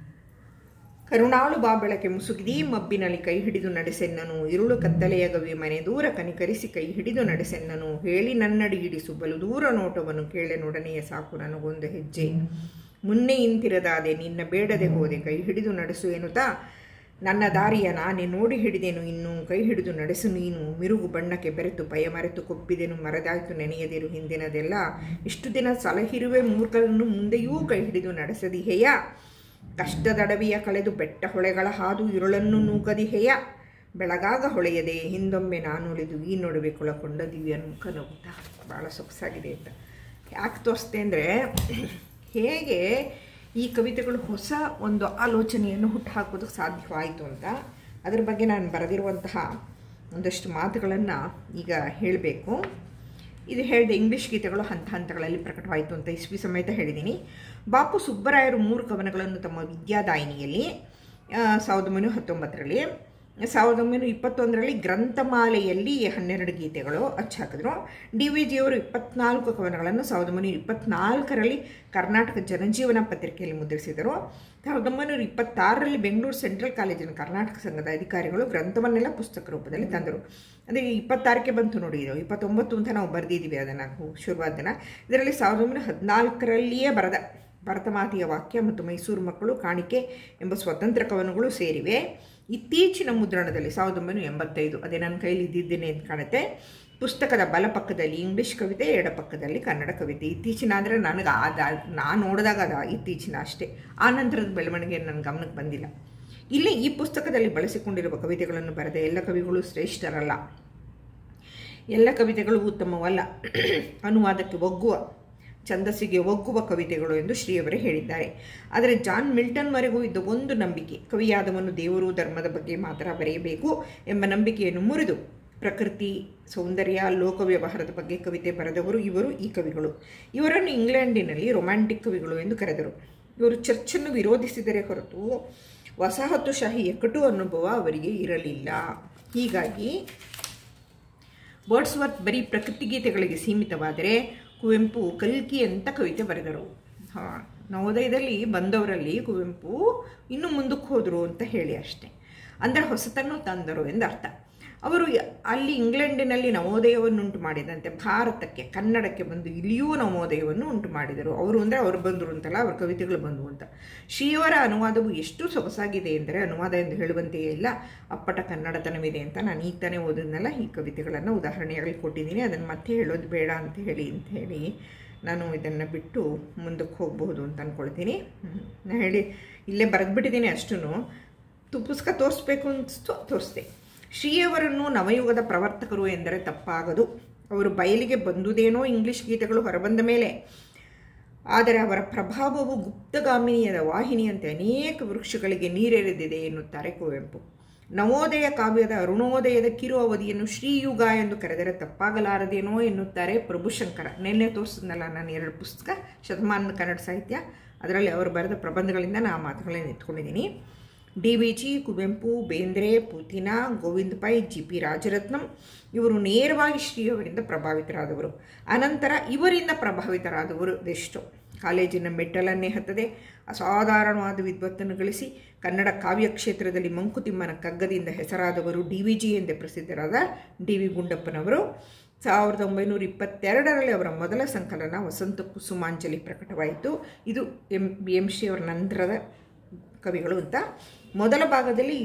ಕರುಣಾಳು ಬಾ ಬೆಳಕೆ ಮುಸುಗಿದೀ ಮಬ್ಬಿನಲ್ಲಿ ಕೈ ಹಿಡಿದು ನಡೆಸೆನ್ನನು ಇರುಳು ಕತ್ತಲೆಯ ಗವಿ ಮನೆ ದೂರ ಕನಿಕರಿಸಿ ಕೈ ಹಿಡಿದು ನಡೆಸೆನ್ನನು ಹೇಳಿ ನನ್ನಡಿ ಇಡಿಸು ಬಲು ದೂರ ನೋಟವನ್ನು ಕೇಳೆನೊಡನೆಯ ಸಾಕು ನನಗೊಂದು ಹೆಜ್ಜೆ ಮುನ್ನೆ ಇಂತಿರದಾದೆ ನಿನ್ನ ಬೇಡದೆ ಹೋದೆ ಕೈ ಹಿಡಿದು ನಡೆಸು ಎನ್ನುತ್ತಾ ನನ್ನ ದಾರಿಯ ನಾನೇ ನೋಡಿ ಹಿಡಿದೆನು ಇನ್ನು ಕೈ ಹಿಡಿದು ನಡೆಸು ನೀನು ಮಿರುಗು ಬಣ್ಣಕ್ಕೆ ಬೆರೆತು ಭಯ ಮರೆತು ಕೊಪ್ಪಿದೆನು ಮರದಾಯ್ತು ನೆನೆಯದಿರು ಹಿಂದಿನದೆಲ್ಲ ಇಷ್ಟು ದಿನ ಸಲಹಿರುವೆ ಮೂರ್ಖರನ್ನು ಮುಂದೆಯೂ ಕೈ ಹಿಡಿದು ನಡೆಸದಿಹೆಯ ಕಷ್ಟದಡವಿಯ ಕಳೆದು ಬೆಟ್ಟ ಹೊಳೆಗಳ ಹಾದು ಇರುಳನ್ನು ನೂಕದಿಹೆಯ ಬೆಳಗಾಗ ಹೊಳೆಯದೆ ಹಿಂದೊಮ್ಮೆ ನಾನು ಉಳಿದು ಈ ನಡುವೆ ಕೊಳಕೊಂಡ ದಿವ್ಯ ಮುಖ ನಗುತ್ತಾ ಭಾಳ ಸೊಗಸಾಗಿದೆ ಅಂತ ಯಾಕೆ ತೋರಿಸ್ತೆ ಅಂದರೆ ಹೇಗೆ ಈ ಕವಿತೆಗಳು ಹೊಸ ಒಂದು ಆಲೋಚನೆಯನ್ನು ಹುಟ್ಟುಹಾಕೋದಕ್ಕೆ ಸಾಧ್ಯವಾಯಿತು ಅಂತ ಅದರ ಬಗ್ಗೆ ನಾನು ಬರೆದಿರುವಂತಹ ಒಂದಷ್ಟು ಮಾತುಗಳನ್ನು ಈಗ ಹೇಳಬೇಕು ಇದು ಹೇಳಿದೆ ಇಂಗ್ಲಿಷ್ ಗೀತೆಗಳು ಹಂತ ಹಂತಗಳಲ್ಲಿ ಪ್ರಕಟವಾಯಿತು ಅಂತ ಇಸ್ವಿ ಸಮೇತ ಹೇಳಿದ್ದೀನಿ ಬಾಪು ಸುಬ್ಬರಾಯರು ಮೂರು ಕವನಗಳನ್ನು ತಮ್ಮ ವಿದ್ಯಾದಾಯಿನಿಯಲ್ಲಿ ಸಾವಿರದ ಒಂಬೈನೂರ ಹತ್ತೊಂಬತ್ತರಲ್ಲಿ ಸಾವಿರದ ಒಂಬೈನೂರ ಇಪ್ಪತ್ತೊಂದರಲ್ಲಿ ಗ್ರಂಥಮಾಲೆಯಲ್ಲಿ ಹನ್ನೆರಡು ಗೀತೆಗಳು ಅಚ್ಚಾಕಿದ್ರು ಡಿ ವಿ ಜಿಯವರು ಇಪ್ಪತ್ನಾಲ್ಕು ಕವನಗಳನ್ನು ಸಾವಿರದ ಒಂಬೈನೂರ ಇಪ್ಪತ್ನಾಲ್ಕರಲ್ಲಿ ಕರ್ನಾಟಕ ಜನಜೀವನ ಪತ್ರಿಕೆಯಲ್ಲಿ ಮುದ್ರಿಸಿದರು ಸಾವಿರದ ಒಂಬೈನೂರ ಇಪ್ಪತ್ತಾರರಲ್ಲಿ ಬೆಂಗಳೂರು ಸೆಂಟ್ರಲ್ ಕಾಲೇಜಿನ ಕರ್ನಾಟಕ ಸಂಘದ ಅಧಿಕಾರಿಗಳು ಗ್ರಂಥವನ್ನೆಲ್ಲ ಪುಸ್ತಕ ರೂಪದಲ್ಲಿ ತಂದರು ಅದೇ ಇಪ್ಪತ್ತಾರಕ್ಕೆ ಬಂತು ನೋಡಿ ಇದು ಇಪ್ಪತ್ತೊಂಬತ್ತು ಅಂತ ನಾವು ಬರೆದಿದ್ದೀವಿ ಅದನ್ನು ಶುರುವಾದ ದಿನ ಇದರಲ್ಲಿ ಸಾವಿರದ ಒಂಬೈನೂರ ಹದಿನಾಲ್ಕರಲ್ಲಿಯೇ ಬರೆದ ಭರತಮಾತೆಯ ವಾಕ್ಯ ಮತ್ತು ಮೈಸೂರು ಮಕ್ಕಳು ಕಾಣಿಕೆ ಎಂಬ ಸ್ವತಂತ್ರ ಕವನಗಳು ಸೇರಿವೆ ಇತ್ತೀಚಿನ ಮುದ್ರಣದಲ್ಲಿ ಸಾವಿರದ ಒಂಬೈನೂರ ಎಂಬತ್ತೈದು ಅದೇ ನನ್ನ ಕೈಲಿ ಇದ್ದಿದ್ದೇನೆ ಅಂತ ಕಾಣುತ್ತೆ ಪುಸ್ತಕದ ಬಲಪಕ್ಕದಲ್ಲಿ ಇಂಗ್ಲೀಷ್ ಕವಿತೆ ಎಡಪಕ್ಕದಲ್ಲಿ ಕನ್ನಡ ಕವಿತೆ ಇತ್ತೀಚಿನ ಅಂದರೆ ನನಗೆ ಆದ ನಾನು ನೋಡಿದಾಗ ಅದ ಇತ್ತೀಚಿನ ಅಷ್ಟೇ ಆ ನಂತರದ ಬೆಳವಣಿಗೆ ನನ್ನ ಗಮನಕ್ಕೆ ಬಂದಿಲ್ಲ ಇಲ್ಲಿ ಈ ಪುಸ್ತಕದಲ್ಲಿ ಬಳಸಿಕೊಂಡಿರುವ ಕವಿತೆಗಳನ್ನು ಬರೆದ ಎಲ್ಲ ಕವಿಗಳು ಶ್ರೇಷ್ಠರಲ್ಲ ಎಲ್ಲ ಕವಿತೆಗಳು ಉತ್ತಮವಲ್ಲ ಅನುವಾದಕ್ಕೆ ಒಗ್ಗುವ ಛಂದಸ್ಸಿಗೆ ಒಗ್ಗುವ ಕವಿತೆಗಳು ಎಂದು ಶ್ರೀಯವರೇ ಹೇಳಿದ್ದಾರೆ ಆದರೆ ಜಾನ್ ಮಿಲ್ಟನ್ವರೆಗೂ ಇದ್ದ ಒಂದು ನಂಬಿಕೆ ಕವಿಯಾದವನು ದೇವರು ಧರ್ಮದ ಬಗ್ಗೆ ಮಾತ್ರ ಬರೆಯಬೇಕು ಎಂಬ ನಂಬಿಕೆಯನ್ನು ಮುರಿದು ಪ್ರಕೃತಿ ಸೌಂದರ್ಯ ಲೋಕ ವ್ಯವಹಾರದ ಬಗ್ಗೆ ಕವಿತೆ ಬರೆದವರು ಇವರು ಈ ಕವಿಗಳು ಇವರನ್ನು ಇಂಗ್ಲೆಂಡಿನಲ್ಲಿ ರೊಮ್ಯಾಂಟಿಕ್ ಕವಿಗಳು ಎಂದು ಕರೆದರು ಇವರು ಚರ್ಚನ್ನು ವಿರೋಧಿಸಿದರೆ ಹೊರತು ವಸಾಹತುಶಾಹಿ ಎಕ್ಕಟು ಅನುಭವ ಅವರಿಗೆ ಇರಲಿಲ್ಲ ಹೀಗಾಗಿ ವರ್ಡ್ಸ್ವರ್ತ್ ಬರೀ ಪ್ರಕೃತಿ ಗೀತೆಗಳಿಗೆ ಸೀಮಿತವಾದರೆ ಕುವೆಂಪು ಕಲ್ಕಿ ಅಂತ ಕವಿತೆ ಬರೆದರು ಹಾಂ ನವೋದಯದಲ್ಲಿ ಬಂದವರಲ್ಲಿ ಕುವೆಂಪು ಇನ್ನೂ ಮುಂದಕ್ಕೆ ಹೋದರು ಅಂತ ಹೇಳಿ ಅಷ್ಟೆ ಅಂದರೆ ಹೊಸತನ್ನು ತಂದರು ಎಂದರ್ಥ ಅವರು ಅಲ್ಲಿ ಇಂಗ್ಲೆಂಡಿನಲ್ಲಿ ನವೋದಯವನ್ನು ಉಂಟು ಮಾಡಿದಂತೆ ಭಾರತಕ್ಕೆ ಕನ್ನಡಕ್ಕೆ ಬಂದು ಇಲ್ಲಿಯೂ ನವೋದಯವನ್ನು ಉಂಟು ಮಾಡಿದರು ಅವರು ಅಂದರೆ ಅವರು ಬಂದರು ಅಂತಲ್ಲ ಅವ್ರ ಕವಿತೆಗಳು ಬಂದವು ಅಂತ ಶ್ರೀಯವರ ಅನುವಾದವು ಎಷ್ಟು ಸೊಗಸಾಗಿದೆ ಎಂದರೆ ಅನುವಾದ ಎಂದು ಹೇಳುವಂತೆಯೇ ಇಲ್ಲ ಅಪ್ಪಟ ಕನ್ನಡತನವಿದೆ ಅಂತ ನಾನು ಈಗ ತಾನೇ ಓದಿದ್ನಲ್ಲ ಈ ಕವಿತೆಗಳನ್ನು ಉದಾಹರಣೆಯಾಗಿ ಕೊಟ್ಟಿದ್ದೀನಿ ಅದನ್ನು ಮತ್ತೆ ಹೇಳೋದು ಬೇಡ ಅಂತ ಹೇಳಿ ಅಂತ ಹೇಳಿ ನಾನು ಇದನ್ನು ಬಿಟ್ಟು ಮುಂದಕ್ಕೆ ಹೋಗಬಹುದು ಅಂತ ಅಂದ್ಕೊಳ್ತೀನಿ ನಾನು ಹೇಳಿ ಇಲ್ಲೇ ಬರೆದ್ಬಿಟ್ಟಿದ್ದೀನಿ ಅಷ್ಟೂ ತು ಪುಸ್ತಕ ತೋರಿಸ್ಬೇಕು ಅನಿಸ್ತು ತೋರಿಸ್ದೆ ಶ್ರೀಯವರನ್ನು ನವಯುಗದ ಪ್ರವರ್ತಕರು ಎಂದರೆ ತಪ್ಪಾಗದು ಅವರು ಬಯಲಿಗೆ ಬಂದುದೇನೋ ಇಂಗ್ಲಿಷ್ ಗೀತೆಗಳು ಹೊರಬಂದ ಮೇಲೆ ಆದರೆ ಅವರ ಪ್ರಭಾವವು ಗುಪ್ತಗಾಮಿನಿಯದ ವಾಹಿನಿಯಂತೆ ಅನೇಕ ವೃಕ್ಷಗಳಿಗೆ ನೀರೆರೆದಿದೆ ಎನ್ನುತ್ತಾರೆ ಕುವೆಂಪು ನವೋದಯ ಕಾವ್ಯದ ಅರುಣೋದಯದ ಕಿರು ಅವಧಿಯನ್ನು ಶ್ರೀಯುಗ ಎಂದು ಕರೆದರೆ ತಪ್ಪಾಗಲಾರದೇನೋ ಎನ್ನುತ್ತಾರೆ ಪ್ರಭುಶಂಕರ ನಿನ್ನೆ ತೋರಿಸಿದ್ನಲ್ಲ ನಾನು ಎರಡು ಪುಸ್ತಕ ಶತಮಾನದ ಕನ್ನಡ ಸಾಹಿತ್ಯ ಅದರಲ್ಲಿ ಅವರು ಬರೆದ ಪ್ರಬಂಧಗಳಿಂದ ನಾನು ಆ ಮಾತುಗಳನ್ನು ಎತ್ಕೊಂಡಿದ್ದೀನಿ D V G Kuvempu Bendre Puthina Govinda Pai G P Rajaratnam ಇವರು ನೇರವಾಗಿ ಶ್ರೀಯವರಿಂದ ಪ್ರಭಾವಿತರಾದವರು ಅನಂತರ ಇವರಿಂದ ಪ್ರಭಾವಿತರಾದವರು ಅದೆಷ್ಟು ಕಾಲೇಜಿನ ಮೆಟ್ಟಲನ್ನೇ ಹತ್ತದೆ ಅಸಾಧಾರಣವಾದ ವಿದ್ವತ್ತನ್ನು ಗಳಿಸಿ ಕನ್ನಡ ಕಾವ್ಯ ಕ್ಷೇತ್ರದಲ್ಲಿ ಮಂಕುತಿಮ್ಮನ ಕಗ್ಗದಿಂದ ಹೆಸರಾದವರು ಡಿ ವಿ ಜಿ ಎಂದೇ ಪ್ರಸಿದ್ಧರಾದ ಡಿ ವಿ ಗುಂಡಪ್ಪನವರು ಸಾವಿರದ ಒಂಬೈನೂರ ಇಪ್ಪತ್ತೆರಡರಲ್ಲಿ ಅವರ ಮೊದಲ ಸಂಕಲನ ವಸಂತ ಕುಸುಮಾಂಜಲಿ ಪ್ರಕಟವಾಯಿತು ಇದು ಎಂ ಬಿ ಎಂ ಶ್ರೀ ಅವರ ನಂತರದ ಕವಿಗಳು ಅಂತ ಮೊದಲ ಭಾಗದಲ್ಲಿ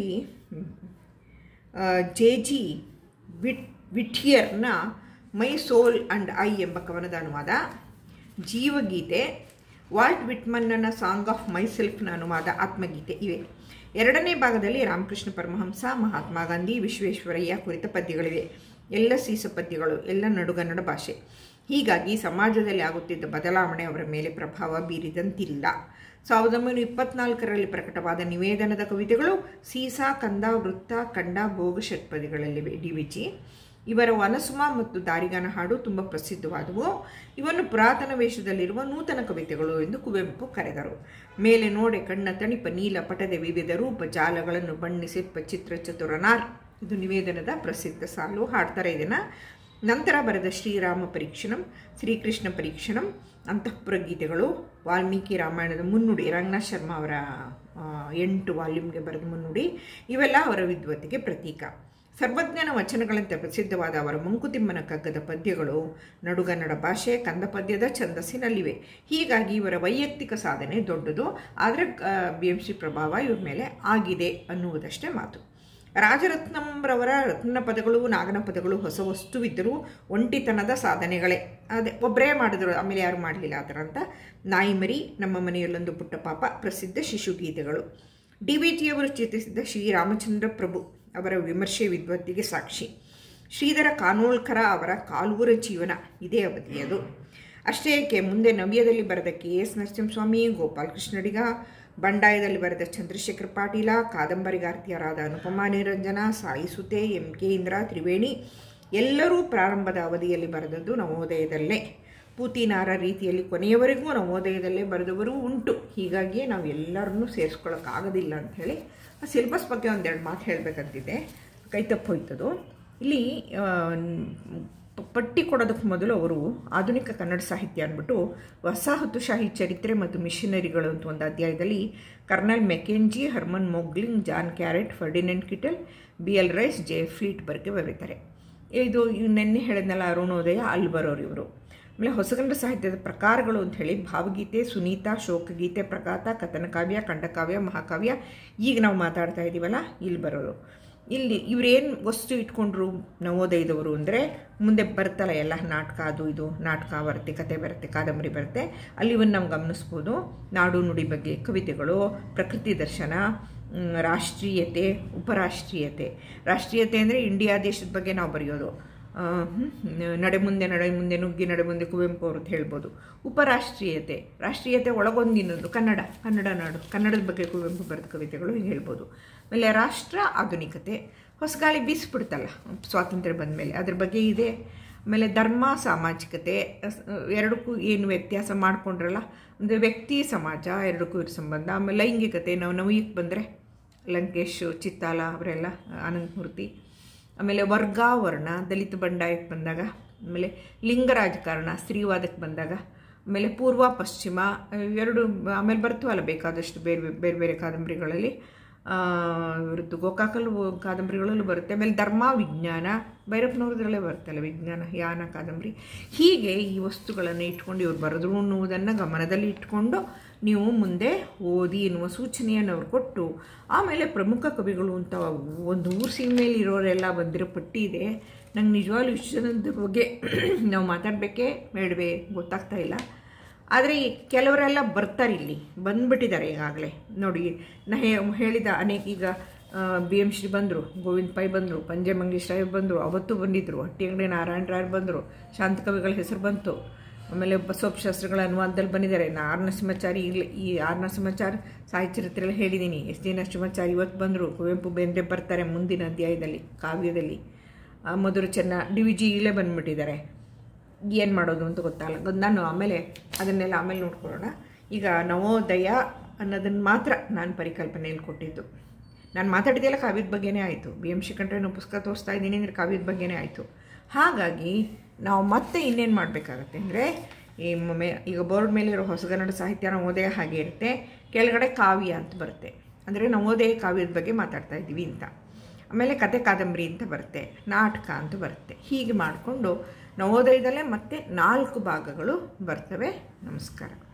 ಜೆ ಜಿ ವಿಟ್ ವಿಠಿಯರ್ನ ಮೈ ಸೋಲ್ ಆ್ಯಂಡ್ ಐ ಎಂಬ ಕವನದ ಅನುವಾದ ಜೀವಗೀತೆ ವಾಲ್ಟ್ ವಿಟ್ಮನ್ನನ ಸಾಂಗ್ ಆಫ್ ಮೈ ಸೆಲ್ಫ್ನ ಅನುವಾದ ಆತ್ಮಗೀತೆ ಇವೆ ಎರಡನೇ ಭಾಗದಲ್ಲಿ ರಾಮಕೃಷ್ಣ ಪರಮಹಂಸ ಮಹಾತ್ಮ ಗಾಂಧಿ ವಿಶ್ವೇಶ್ವರಯ್ಯ ಕುರಿತ ಪದ್ಯಗಳಿವೆ ಎಲ್ಲ ಸೀಸ ಪದ್ಯಗಳು ಎಲ್ಲ ನಡುಗನ್ನಡ ಭಾಷೆ ಹೀಗಾಗಿ ಸಮಾಜದಲ್ಲಿ ಆಗುತ್ತಿದ್ದ ಬದಲಾವಣೆ ಅವರ ಮೇಲೆ ಪ್ರಭಾವ ಬೀರಿದಂತಿಲ್ಲ ಸಾವಿರದ ಒಂಬೈನೂರ ಇಪ್ಪತ್ನಾಲ್ಕರಲ್ಲಿ ಪ್ರಕಟವಾದ ನಿವೇದನದ ಕವಿತೆಗಳು ಸೀಸಾ ಕಂದ ವೃತ್ತ ಕಂಡ ಭೋಗ ಷಟ್ಪದಿಗಳಲ್ಲಿವೆ ಡಿ ವಿ ಜಿ ಇವರ ವನಸುಮ ಮತ್ತು ದಾರಿಗಾನ ಹಾಡು ತುಂಬ ಪ್ರಸಿದ್ಧವಾದವು ಇವನ್ನು ಪುರಾತನ ವೇಷದಲ್ಲಿರುವ ನೂತನ ಕವಿತೆಗಳು ಎಂದು ಕುವೆಂಪು ಕರೆದರು ಮೇಲೆ ನೋಡೆ ಕಣ್ಣ ತಣಿಪ ನೀಲ ಪಟದ ವಿವಿಧ ರೂಪ ಜಾಲಗಳನ್ನು ಬಣ್ಣಿಸಿಪ್ಪ ಚಿತ್ರ ಚತುರನಾರ್ ಇದು ನಿವೇದನದ ಪ್ರಸಿದ್ಧ ಸಾಲು ಹಾಡ್ತಾರೆ ಇದನ್ನು ನಂತರ ಬರೆದ ಶ್ರೀರಾಮ ಪರೀಕ್ಷಣಂ ಶ್ರೀಕೃಷ್ಣ ಪರೀಕ್ಷಣಂ ಅಂತಃಪುರ ಗೀತೆಗಳು ವಾಲ್ಮೀಕಿ ರಾಮಾಯಣದ ಮುನ್ನುಡಿ ರಂಗನಾಥ್ ಶರ್ಮಾ ಅವರ ಆ, ಎಂಟು ವಾಲ್ಯೂಮ್ಗೆ ಬರೆದ ಮುನ್ನುಡಿ ಇವೆಲ್ಲ ಅವರ ವಿದ್ವತ್ತಿಗೆ ಪ್ರತೀಕ ಸರ್ವಜ್ಞಾನ ವಚನಗಳಂತೆ ಪ್ರಸಿದ್ಧವಾದ ಅವರ ಮಂಕುತಿಮ್ಮನ ಕಗ್ಗದ ಪದ್ಯಗಳು ನಡುಗನ್ನಡ ಭಾಷೆ ಕಂದ ಪದ್ಯದ ಛಂದಸ್ಸಿನಲ್ಲಿವೆ ಹೀಗಾಗಿ ಇವರ ವೈಯಕ್ತಿಕ ಸಾಧನೆ ದೊಡ್ಡದು ಆದರೆ ಬಿ ಎಂ ಶ್ರೀ ಪ್ರಭಾವ ಇವ್ರ ಮೇಲೆ ಆಗಿದೆ ಅನ್ನುವುದಷ್ಟೇ ಮಾತು ರಾಜರತ್ನಂರವರ ರತ್ನ ಪದಗಳು ನಾಗನ ಪದಗಳು ಹೊಸ ವಸ್ತುವಿದ್ದರೂ ಒಂಟಿತನದ ಸಾಧನೆಗಳೇ ಅದೇ ಒಬ್ಬರೇ ಮಾಡಿದ್ರು ಆಮೇಲೆ ಯಾರು ಮಾಡಲಿಲ್ಲ ಆ ಥರ ಅಂತ ನಾಯಿ ಮರಿ ನಮ್ಮ ಮನೆಯಲ್ಲೊಂದು ಪುಟ್ಟ ಪಾಪ ಪ್ರಸಿದ್ಧ ಶಿಶುಗೀತೆಗಳು ಡಿ ವಿ ಟಿಯವರು ಚಿತ್ರಿಸಿದ ಶ್ರೀರಾಮಚಂದ್ರ ಪ್ರಭು ಅವರ ವಿಮರ್ಶೆ ವಿದ್ವತ್ತಿಗೆ ಸಾಕ್ಷಿ ಶ್ರೀಧರ ಕಾನೋಳ್ಕರ ಅವರ ಕಾಲೂರ ಜೀವನ ಇದೇ ಅವಧಿಯದು ಅಷ್ಟೇ ಏಕೆ ಮುಂದೆ ನವ್ಯದಲ್ಲಿ ಬರೆದ ಕೆ ಎಸ್ ನರಸಿಂಹಸ್ವಾಮಿ ಗೋಪಾಲಕೃಷ್ಣಡಿಗ ಬಂಡಾಯದಲ್ಲಿ ಬರೆದ ಚಂದ್ರಶೇಖರ ಪಾಟೀಲ ಕಾದಂಬರಿಗಾರ್ತಿಯರಾದ ಅನುಪಮಾ ನಿರಂಜನ ಸಾಯಿ ಸುತೆ ಎಂ ಕೆ ಇಂದ್ರ ತ್ರಿವೇಣಿ ಎಲ್ಲರೂ ಪ್ರಾರಂಭದ ಅವಧಿಯಲ್ಲಿ ಬರೆದದ್ದು ನವೋದಯದಲ್ಲೇ ಪೂತಿನಾರ ರೀತಿಯಲ್ಲಿ ಕೊನೆಯವರೆಗೂ ನವೋದಯದಲ್ಲೇ ಬರೆದವರು ಉಂಟು ಹೀಗಾಗಿಯೇ ನಾವು ಎಲ್ಲರನ್ನೂ ಸೇರಿಸ್ಕೊಳ್ಳೋಕ್ಕಾಗೋದಿಲ್ಲ ಅಂಥೇಳಿ ಆ ಸಿಲೆಬಸ್ ಬಗ್ಗೆ ಒಂದೆರಡು ಮಾತು ಹೇಳಬೇಕಂತಿದೆ ಕೈ ತಪ್ಪೋಯ್ತದು ಇಲ್ಲಿ ಆ, ಪ- ಪಟ್ಟಿ ಕೊಡೋದಕ್ಕೆ ಮೊದಲು ಅವರು ಆಧುನಿಕ ಕನ್ನಡ ಸಾಹಿತ್ಯ ಅಂದ್ಬಿಟ್ಟು ವಸಾಹತುಶಾಹಿ ಚರಿತ್ರೆ ಮತ್ತು ಮಿಷನರಿಗಳು ಅಂತ ಒಂದು ಅಧ್ಯಾಯದಲ್ಲಿ colonel Mackenzie Hermann Mögling John Garrett Ferdinand Kittel B L Rice J Fleet ಬಗ್ಗೆ ಬರೀತಾರೆ ಇದು ಇವ್ ನೆನ್ನೆ ಹೇಳಿದ್ನಲ್ಲ ಅರುಣೋದಯ ಅಲ್ಲಿ ಬರೋರು ಇವರು ಆಮೇಲೆ ಹೊಸಗನ್ನಡ ಸಾಹಿತ್ಯದ ಪ್ರಕಾರಗಳು ಅಂತ ಹೇಳಿ ಭಾವಗೀತೆ ಸುನೀತ ಶೋಕಗೀತೆ ಪ್ರಕಾತ ಕಥನ ಕಾವ್ಯ ಖಂಡಕಾವ್ಯ ಮಹಾಕಾವ್ಯ ಈಗ ನಾವು ಮಾತಾಡ್ತಾ ಇದ್ದೀವಲ್ಲ ಇಲ್ಲಿ ಬರೋರು ಇಲ್ಲಿ ಇವರೇನು ವಸ್ತು ಇಟ್ಕೊಂಡ್ರು ನವೋದಯದವರು ಅಂದರೆ ಮುಂದೆ ಬರ್ತಲ್ಲ ಎಲ್ಲ ನಾಟಕ ಅದು ಇದು ನಾಟಕ ಬರುತ್ತೆ ಕತೆ ಬರುತ್ತೆ ಕಾದಂಬರಿ ಬರುತ್ತೆ ಅಲ್ಲಿ ಇವನ್ನ ನಾವು ಗಮನಿಸ್ಬೋದು ನಾಡು ನುಡಿ ಬಗ್ಗೆ ಕವಿತೆಗಳು ಪ್ರಕೃತಿ ದರ್ಶನ ಮ್, ರಾಷ್ಟ್ರೀಯತೆ ಉಪರಾಷ್ಟ್ರೀಯತೆ ರಾಷ್ಟ್ರೀಯತೆ ಅಂದರೆ ಇಂಡಿಯಾ ದೇಶದ ಬಗ್ಗೆ ನಾವು ಬರೆಯೋದು ಆ, ಹ್ಮ್, ನಡೆ ಮುಂದೆ ನಡೆ ಮುಂದೆ ನುಗ್ಗಿ ನಡೆ ಮುಂದೆ ಕುವೆಂಪು ಅವ್ರದ್ದು ಹೇಳ್ಬೋದು ಉಪರಾಷ್ಟ್ರೀಯತೆ ರಾಷ್ಟ್ರೀಯತೆ ಒಳಗೊಂದಿನದು ಕನ್ನಡ ಕನ್ನಡ ನಾಡು ಕನ್ನಡದ ಬಗ್ಗೆ ಕುವೆಂಪು ಬರೆದ ಕವಿತೆಗಳು ಹೀಗೆ ಹೇಳ್ಬೋದು ಆಮೇಲೆ ರಾಷ್ಟ್ರ ಆಧುನಿಕತೆ ಹೊಸಗಾಳಿ ಬೀಸ್ಬಿಡ್ತಲ್ಲ ಸ್ವಾತಂತ್ರ್ಯ ಬಂದ ಮೇಲೆ ಅದ್ರ ಬಗ್ಗೆ ಇದೆ ಆಮೇಲೆ ಧರ್ಮ ಸಾಮಾಜಿಕತೆ ಅಸ್- ಎರಡಕ್ಕೂ ಏನು ವ್ಯತ್ಯಾಸ ಮಾಡಿಕೊಂಡ್ರಲ್ಲ ಅಂದರೆ ವ್ಯಕ್ತಿ ಸಮಾಜ ಎರಡಕ್ಕೂ ಇರೋ ಸಂಬಂಧ ಆಮೇಲೆ ಲೈಂಗಿಕತೆ ನಾವು ನವೀಕ್ ಬಂದರೆ ಲಂಕೇಶ್ ಚಿತ್ತಾಲ ಅವರೆಲ್ಲ ಅನಂತಮೂರ್ತಿ ಆಮೇಲೆ ವರ್ಗ ವರ್ಣ ದಲಿತ ಬಂಡಾಯಕ್ಕೆ ಬಂದಾಗ ಆಮೇಲೆ ಲಿಂಗ ರಾಜಕಾರಣ ಸ್ತ್ರೀವಾದಕ್ಕೆ ಬಂದಾಗ ಆಮೇಲೆ ಪೂರ್ವ ಪಶ್ಚಿಮ ಎರಡು ಆಮೇಲೆ ಬರ್ತವಲ್ಲ ಬೇಕಾದಷ್ಟು ಬೇರೆ ಬೇರೆ ಬೇರೆ ಕಾದಂಬರಿಗಳಲ್ಲಿ ಆ, ಇವ್ರದ್ದು ಗೋಕಾಕಲ್ ಕಾದಂಬರಿಗಳಲ್ಲೂ ಬರುತ್ತೆ ಆಮೇಲೆ ಧರ್ಮ ವಿಜ್ಞಾನ ಭೈರಪ್ಪನವ್ರದ್ರಲ್ಲೇ ಬರುತ್ತಲ್ಲ ವಿಜ್ಞಾನ ಯಾನ ಕಾದಂಬರಿ ಹೀಗೆ ಈ ವಸ್ತುಗಳನ್ನು ಇಟ್ಕೊಂಡು ಇವ್ರು ಬರೆದ್ರು ಅನ್ನುವುದನ್ನು ಗಮನದಲ್ಲಿ ಇಟ್ಕೊಂಡು ನೀವು ಮುಂದೆ ಓದಿ ಎನ್ನುವ ಸೂಚನೆಯನ್ನು ಅವ್ರು ಕೊಟ್ಟು ಆಮೇಲೆ ಪ್ರಮುಖ ಕವಿಗಳು ಅಂತ ಒಂದು ಊರು ಸೀಮೆಯಲ್ಲಿ ಇರೋರೆಲ್ಲ ಬಂದಿರೋ ಪಟ್ಟಿ ಇದೆ ನಂಗೆ ನಿಜವಾಗ್ಲೂ ಇಷ್ಟು ಜನದ ಬಗ್ಗೆ ನಾವು ಮಾತಾಡಬೇಕೇ ಬೇಡವೇ ಗೊತ್ತಾಗ್ತಾ ಇಲ್ಲ ಆದರೆ ಈ ಕೆಲವರೆಲ್ಲ ಬರ್ತಾರೆ ಇಲ್ಲಿ ಬಂದ್ಬಿಟ್ಟಿದ್ದಾರೆ ಈಗಾಗಲೇ ನೋಡಿ ನಾ ಹೇ- ಹೇಳಿದ ಅನೇಕ ಈಗ ಬಿ ಎಮ್ ಶ್ರೀ ಬಂದರು ಗೋವಿಂದ ಪೈ ಬಂದರು ಪಂಜೆ ಮಂಗೇಶ್ ರಾಯ್ ಬಂದರು ಅವತ್ತು ಬಂದಿದ್ದರು ಹಟ್ಟಿಯಂಗಡಿ ನಾರಾಯಣ ರಾಯರ್ ಬಂದರು ಶಾಂತ ಕವಿಗಳ ಹೆಸರು ಬಂತು ಆಮೇಲೆ ಬಸವಪ್ಪ ಶಾಸ್ತ್ರಿಗಳ ಅನುವಾದದಲ್ಲಿ ಬಂದಿದ್ದಾರೆ ನಾ ಆರ್ ನರಸಿಂಹಾಚಾರಿ ಇಲ್ಲಿ ಈ ಆರ್ ನರಸಿಂಹಾಚಾರ್ ಸಾಹಿತ್ಯ ಚರಿತ್ರೆಯಲ್ಲಿ ಹೇಳಿದ್ದೀನಿ ಎಸ್ ಡಿ ನರಸಿಂಹಾಚಾರಿ ಇವತ್ತು ಬಂದರು ಕುವೆಂಪು ಬೇಂದ್ರೆ ಬರ್ತಾರೆ ಮುಂದಿನ ಅಧ್ಯಾಯದಲ್ಲಿ ಕಾವ್ಯದಲ್ಲಿ ಆ, ಮಧುರ ಚೆನ್ನ ಡಿ ವಿ ಜಿ ಇಲ್ಲೇ ಬಂದ್ಬಿಟ್ಟಿದ್ದಾರೆ ಏನು ಮಾಡೋದು ಅಂತ ಗೊತ್ತಾಗಲ್ಲ ನಾನು ಆಮೇಲೆ ಅದನ್ನೆಲ್ಲ ಆಮೇಲೆ ನೋಡ್ಕೊಳ್ಳೋಣ ಈಗ ನವೋದಯ ಅನ್ನೋದನ್ನು ಮಾತ್ರ ನಾನು ಪರಿಕಲ್ಪನೆಯಲ್ಲಿ ಕೊಟ್ಟಿದ್ದು ನಾನು ಮಾತಾಡಿದೆಲ್ಲ ಕಾವ್ಯದ ಬಗ್ಗೆನೇ ಆಯಿತು ಬಿ ಎಮ್ ಶ್ರೀಕಂಠಯ್ಯನ ಪುಸ್ತಕ ತೋರಿಸ್ತಾ ಇದ್ದೀನಿ ಅಂದರೆ ಕಾವ್ಯದ ಬಗ್ಗೆನೇ ಆಯಿತು ಹಾಗಾಗಿ ನಾವು ಮತ್ತೆ ಇನ್ನೇನು ಮಾಡಬೇಕಾಗತ್ತೆ ಅಂದರೆ ಈ ಮೆ ಈಗ ಬೋರ್ಡ್ ಮೇಲಿರೋ ಹೊಸಗನ್ನಡ ಸಾಹಿತ್ಯ ನವೋದಯ ಹಾಗೆ ಇರುತ್ತೆ ಕೆಳಗಡೆ ಕಾವ್ಯ ಅಂತ ಬರುತ್ತೆ ಅಂದರೆ ನವೋದಯ ಕಾವ್ಯದ ಬಗ್ಗೆ ಮಾತಾಡ್ತಾ ಇದ್ದೀವಿ ಅಂತ ಆಮೇಲೆ ಕತೆ ಕಾದಂಬರಿ ಅಂತ ಬರುತ್ತೆ ನಾಟಕ ಅಂತ ಬರುತ್ತೆ ಹೀಗೆ ಮಾಡಿಕೊಂಡು ನವೋದಯದಲ್ಲೇ ಮತ್ತೆ ನಾಲ್ಕು ಭಾಗಗಳು ಬರ್ತವೆ ನಮಸ್ಕಾರ